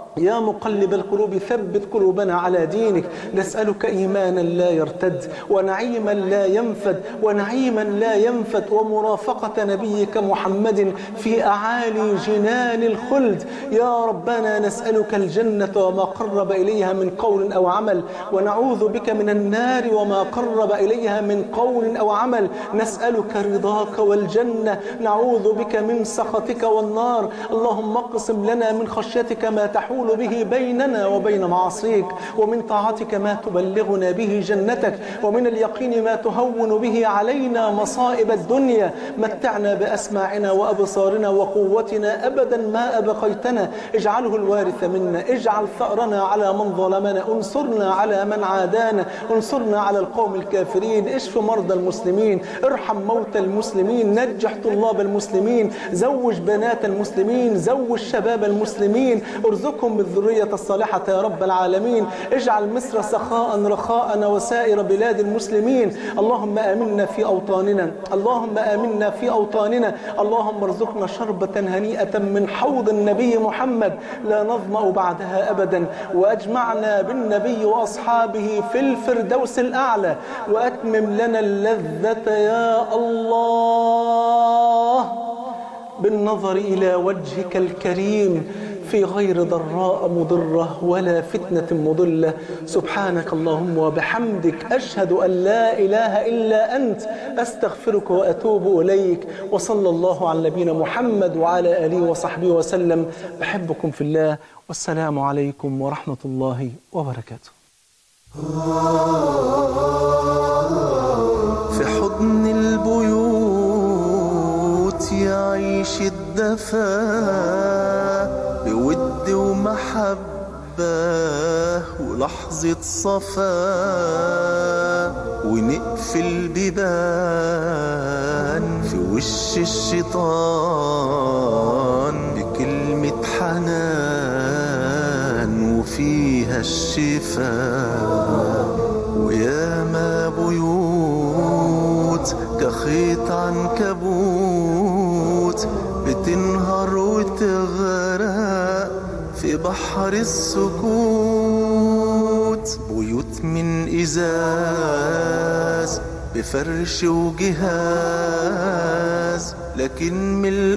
يا مقلب القلوب ثبت قلوبنا على دينك نسألك إيمانا لا يرتد ونعيما لا ينفد ونعيما لا ينفد ومرافقة نبيك محمد في أعالي جنان الخلد يا ربنا نسألك الجنة وما قرب إليها من قول أو عمل ونعوذ بك من النار وما قرب إليها من قول أو عمل نسألك رضاك والجنة نعوذ بك من سخطك والنار اللهم اقسم لنا من خشيتك ما تحول به بيننا وبين معاصيك ومن طاعتك ما تبلغنا به جنتك ومن اليقين ما تهون به علينا مصائب الدنيا متعنا بأسماعنا وأبصارنا وقوتنا أبدا ما أبقيتنا اجعله الوارث منا اجعل ثأرنا على من ظلمنا انصرنا على من عادانا انصرنا على القوم الكافرين اشف مرضى المسلمين ارحم موتى المسلمين نجح طلاب المسلمين زوج بنات المسلمين زوج شباب المسلمين ارزقهم بالذرية الصالحة يا رب العالمين اجعل مصر سخاء رخاء وسائر بلاد المسلمين اللهم آمنا في أوطاننا اللهم آمنا في أوطاننا اللهم ارزقنا شربة هنيئة من حوض النبي محمد لا نظمأ بعدها أبدا وأجمعنا بالنبي وأصحابه في الفردوس الأعلى وأتمم لنا اللذة يا الله بالنظر إلى وجهك الكريم في غير ضراء مضرة ولا فتنة مضلة سبحانك اللهم وبحمدك أشهد أن لا إله إلا أنت أستغفرك وأتوب إليك وصلى الله على نبينا محمد وعلى آله وصحبه وسلم بحبكم في الله والسلام عليكم ورحمة الله وبركاته في حضن البيوت يعيش الدفا بود ومحبة ولحظة صفا ونقفل بيبان في وش الشيطان بكلمة حنان وفيها الشفاء وياما بيوت كخيط عنكبوت بتنهار وتغرق في بحر السكوت بيوت من إزاز بفرش وجهاز لكن من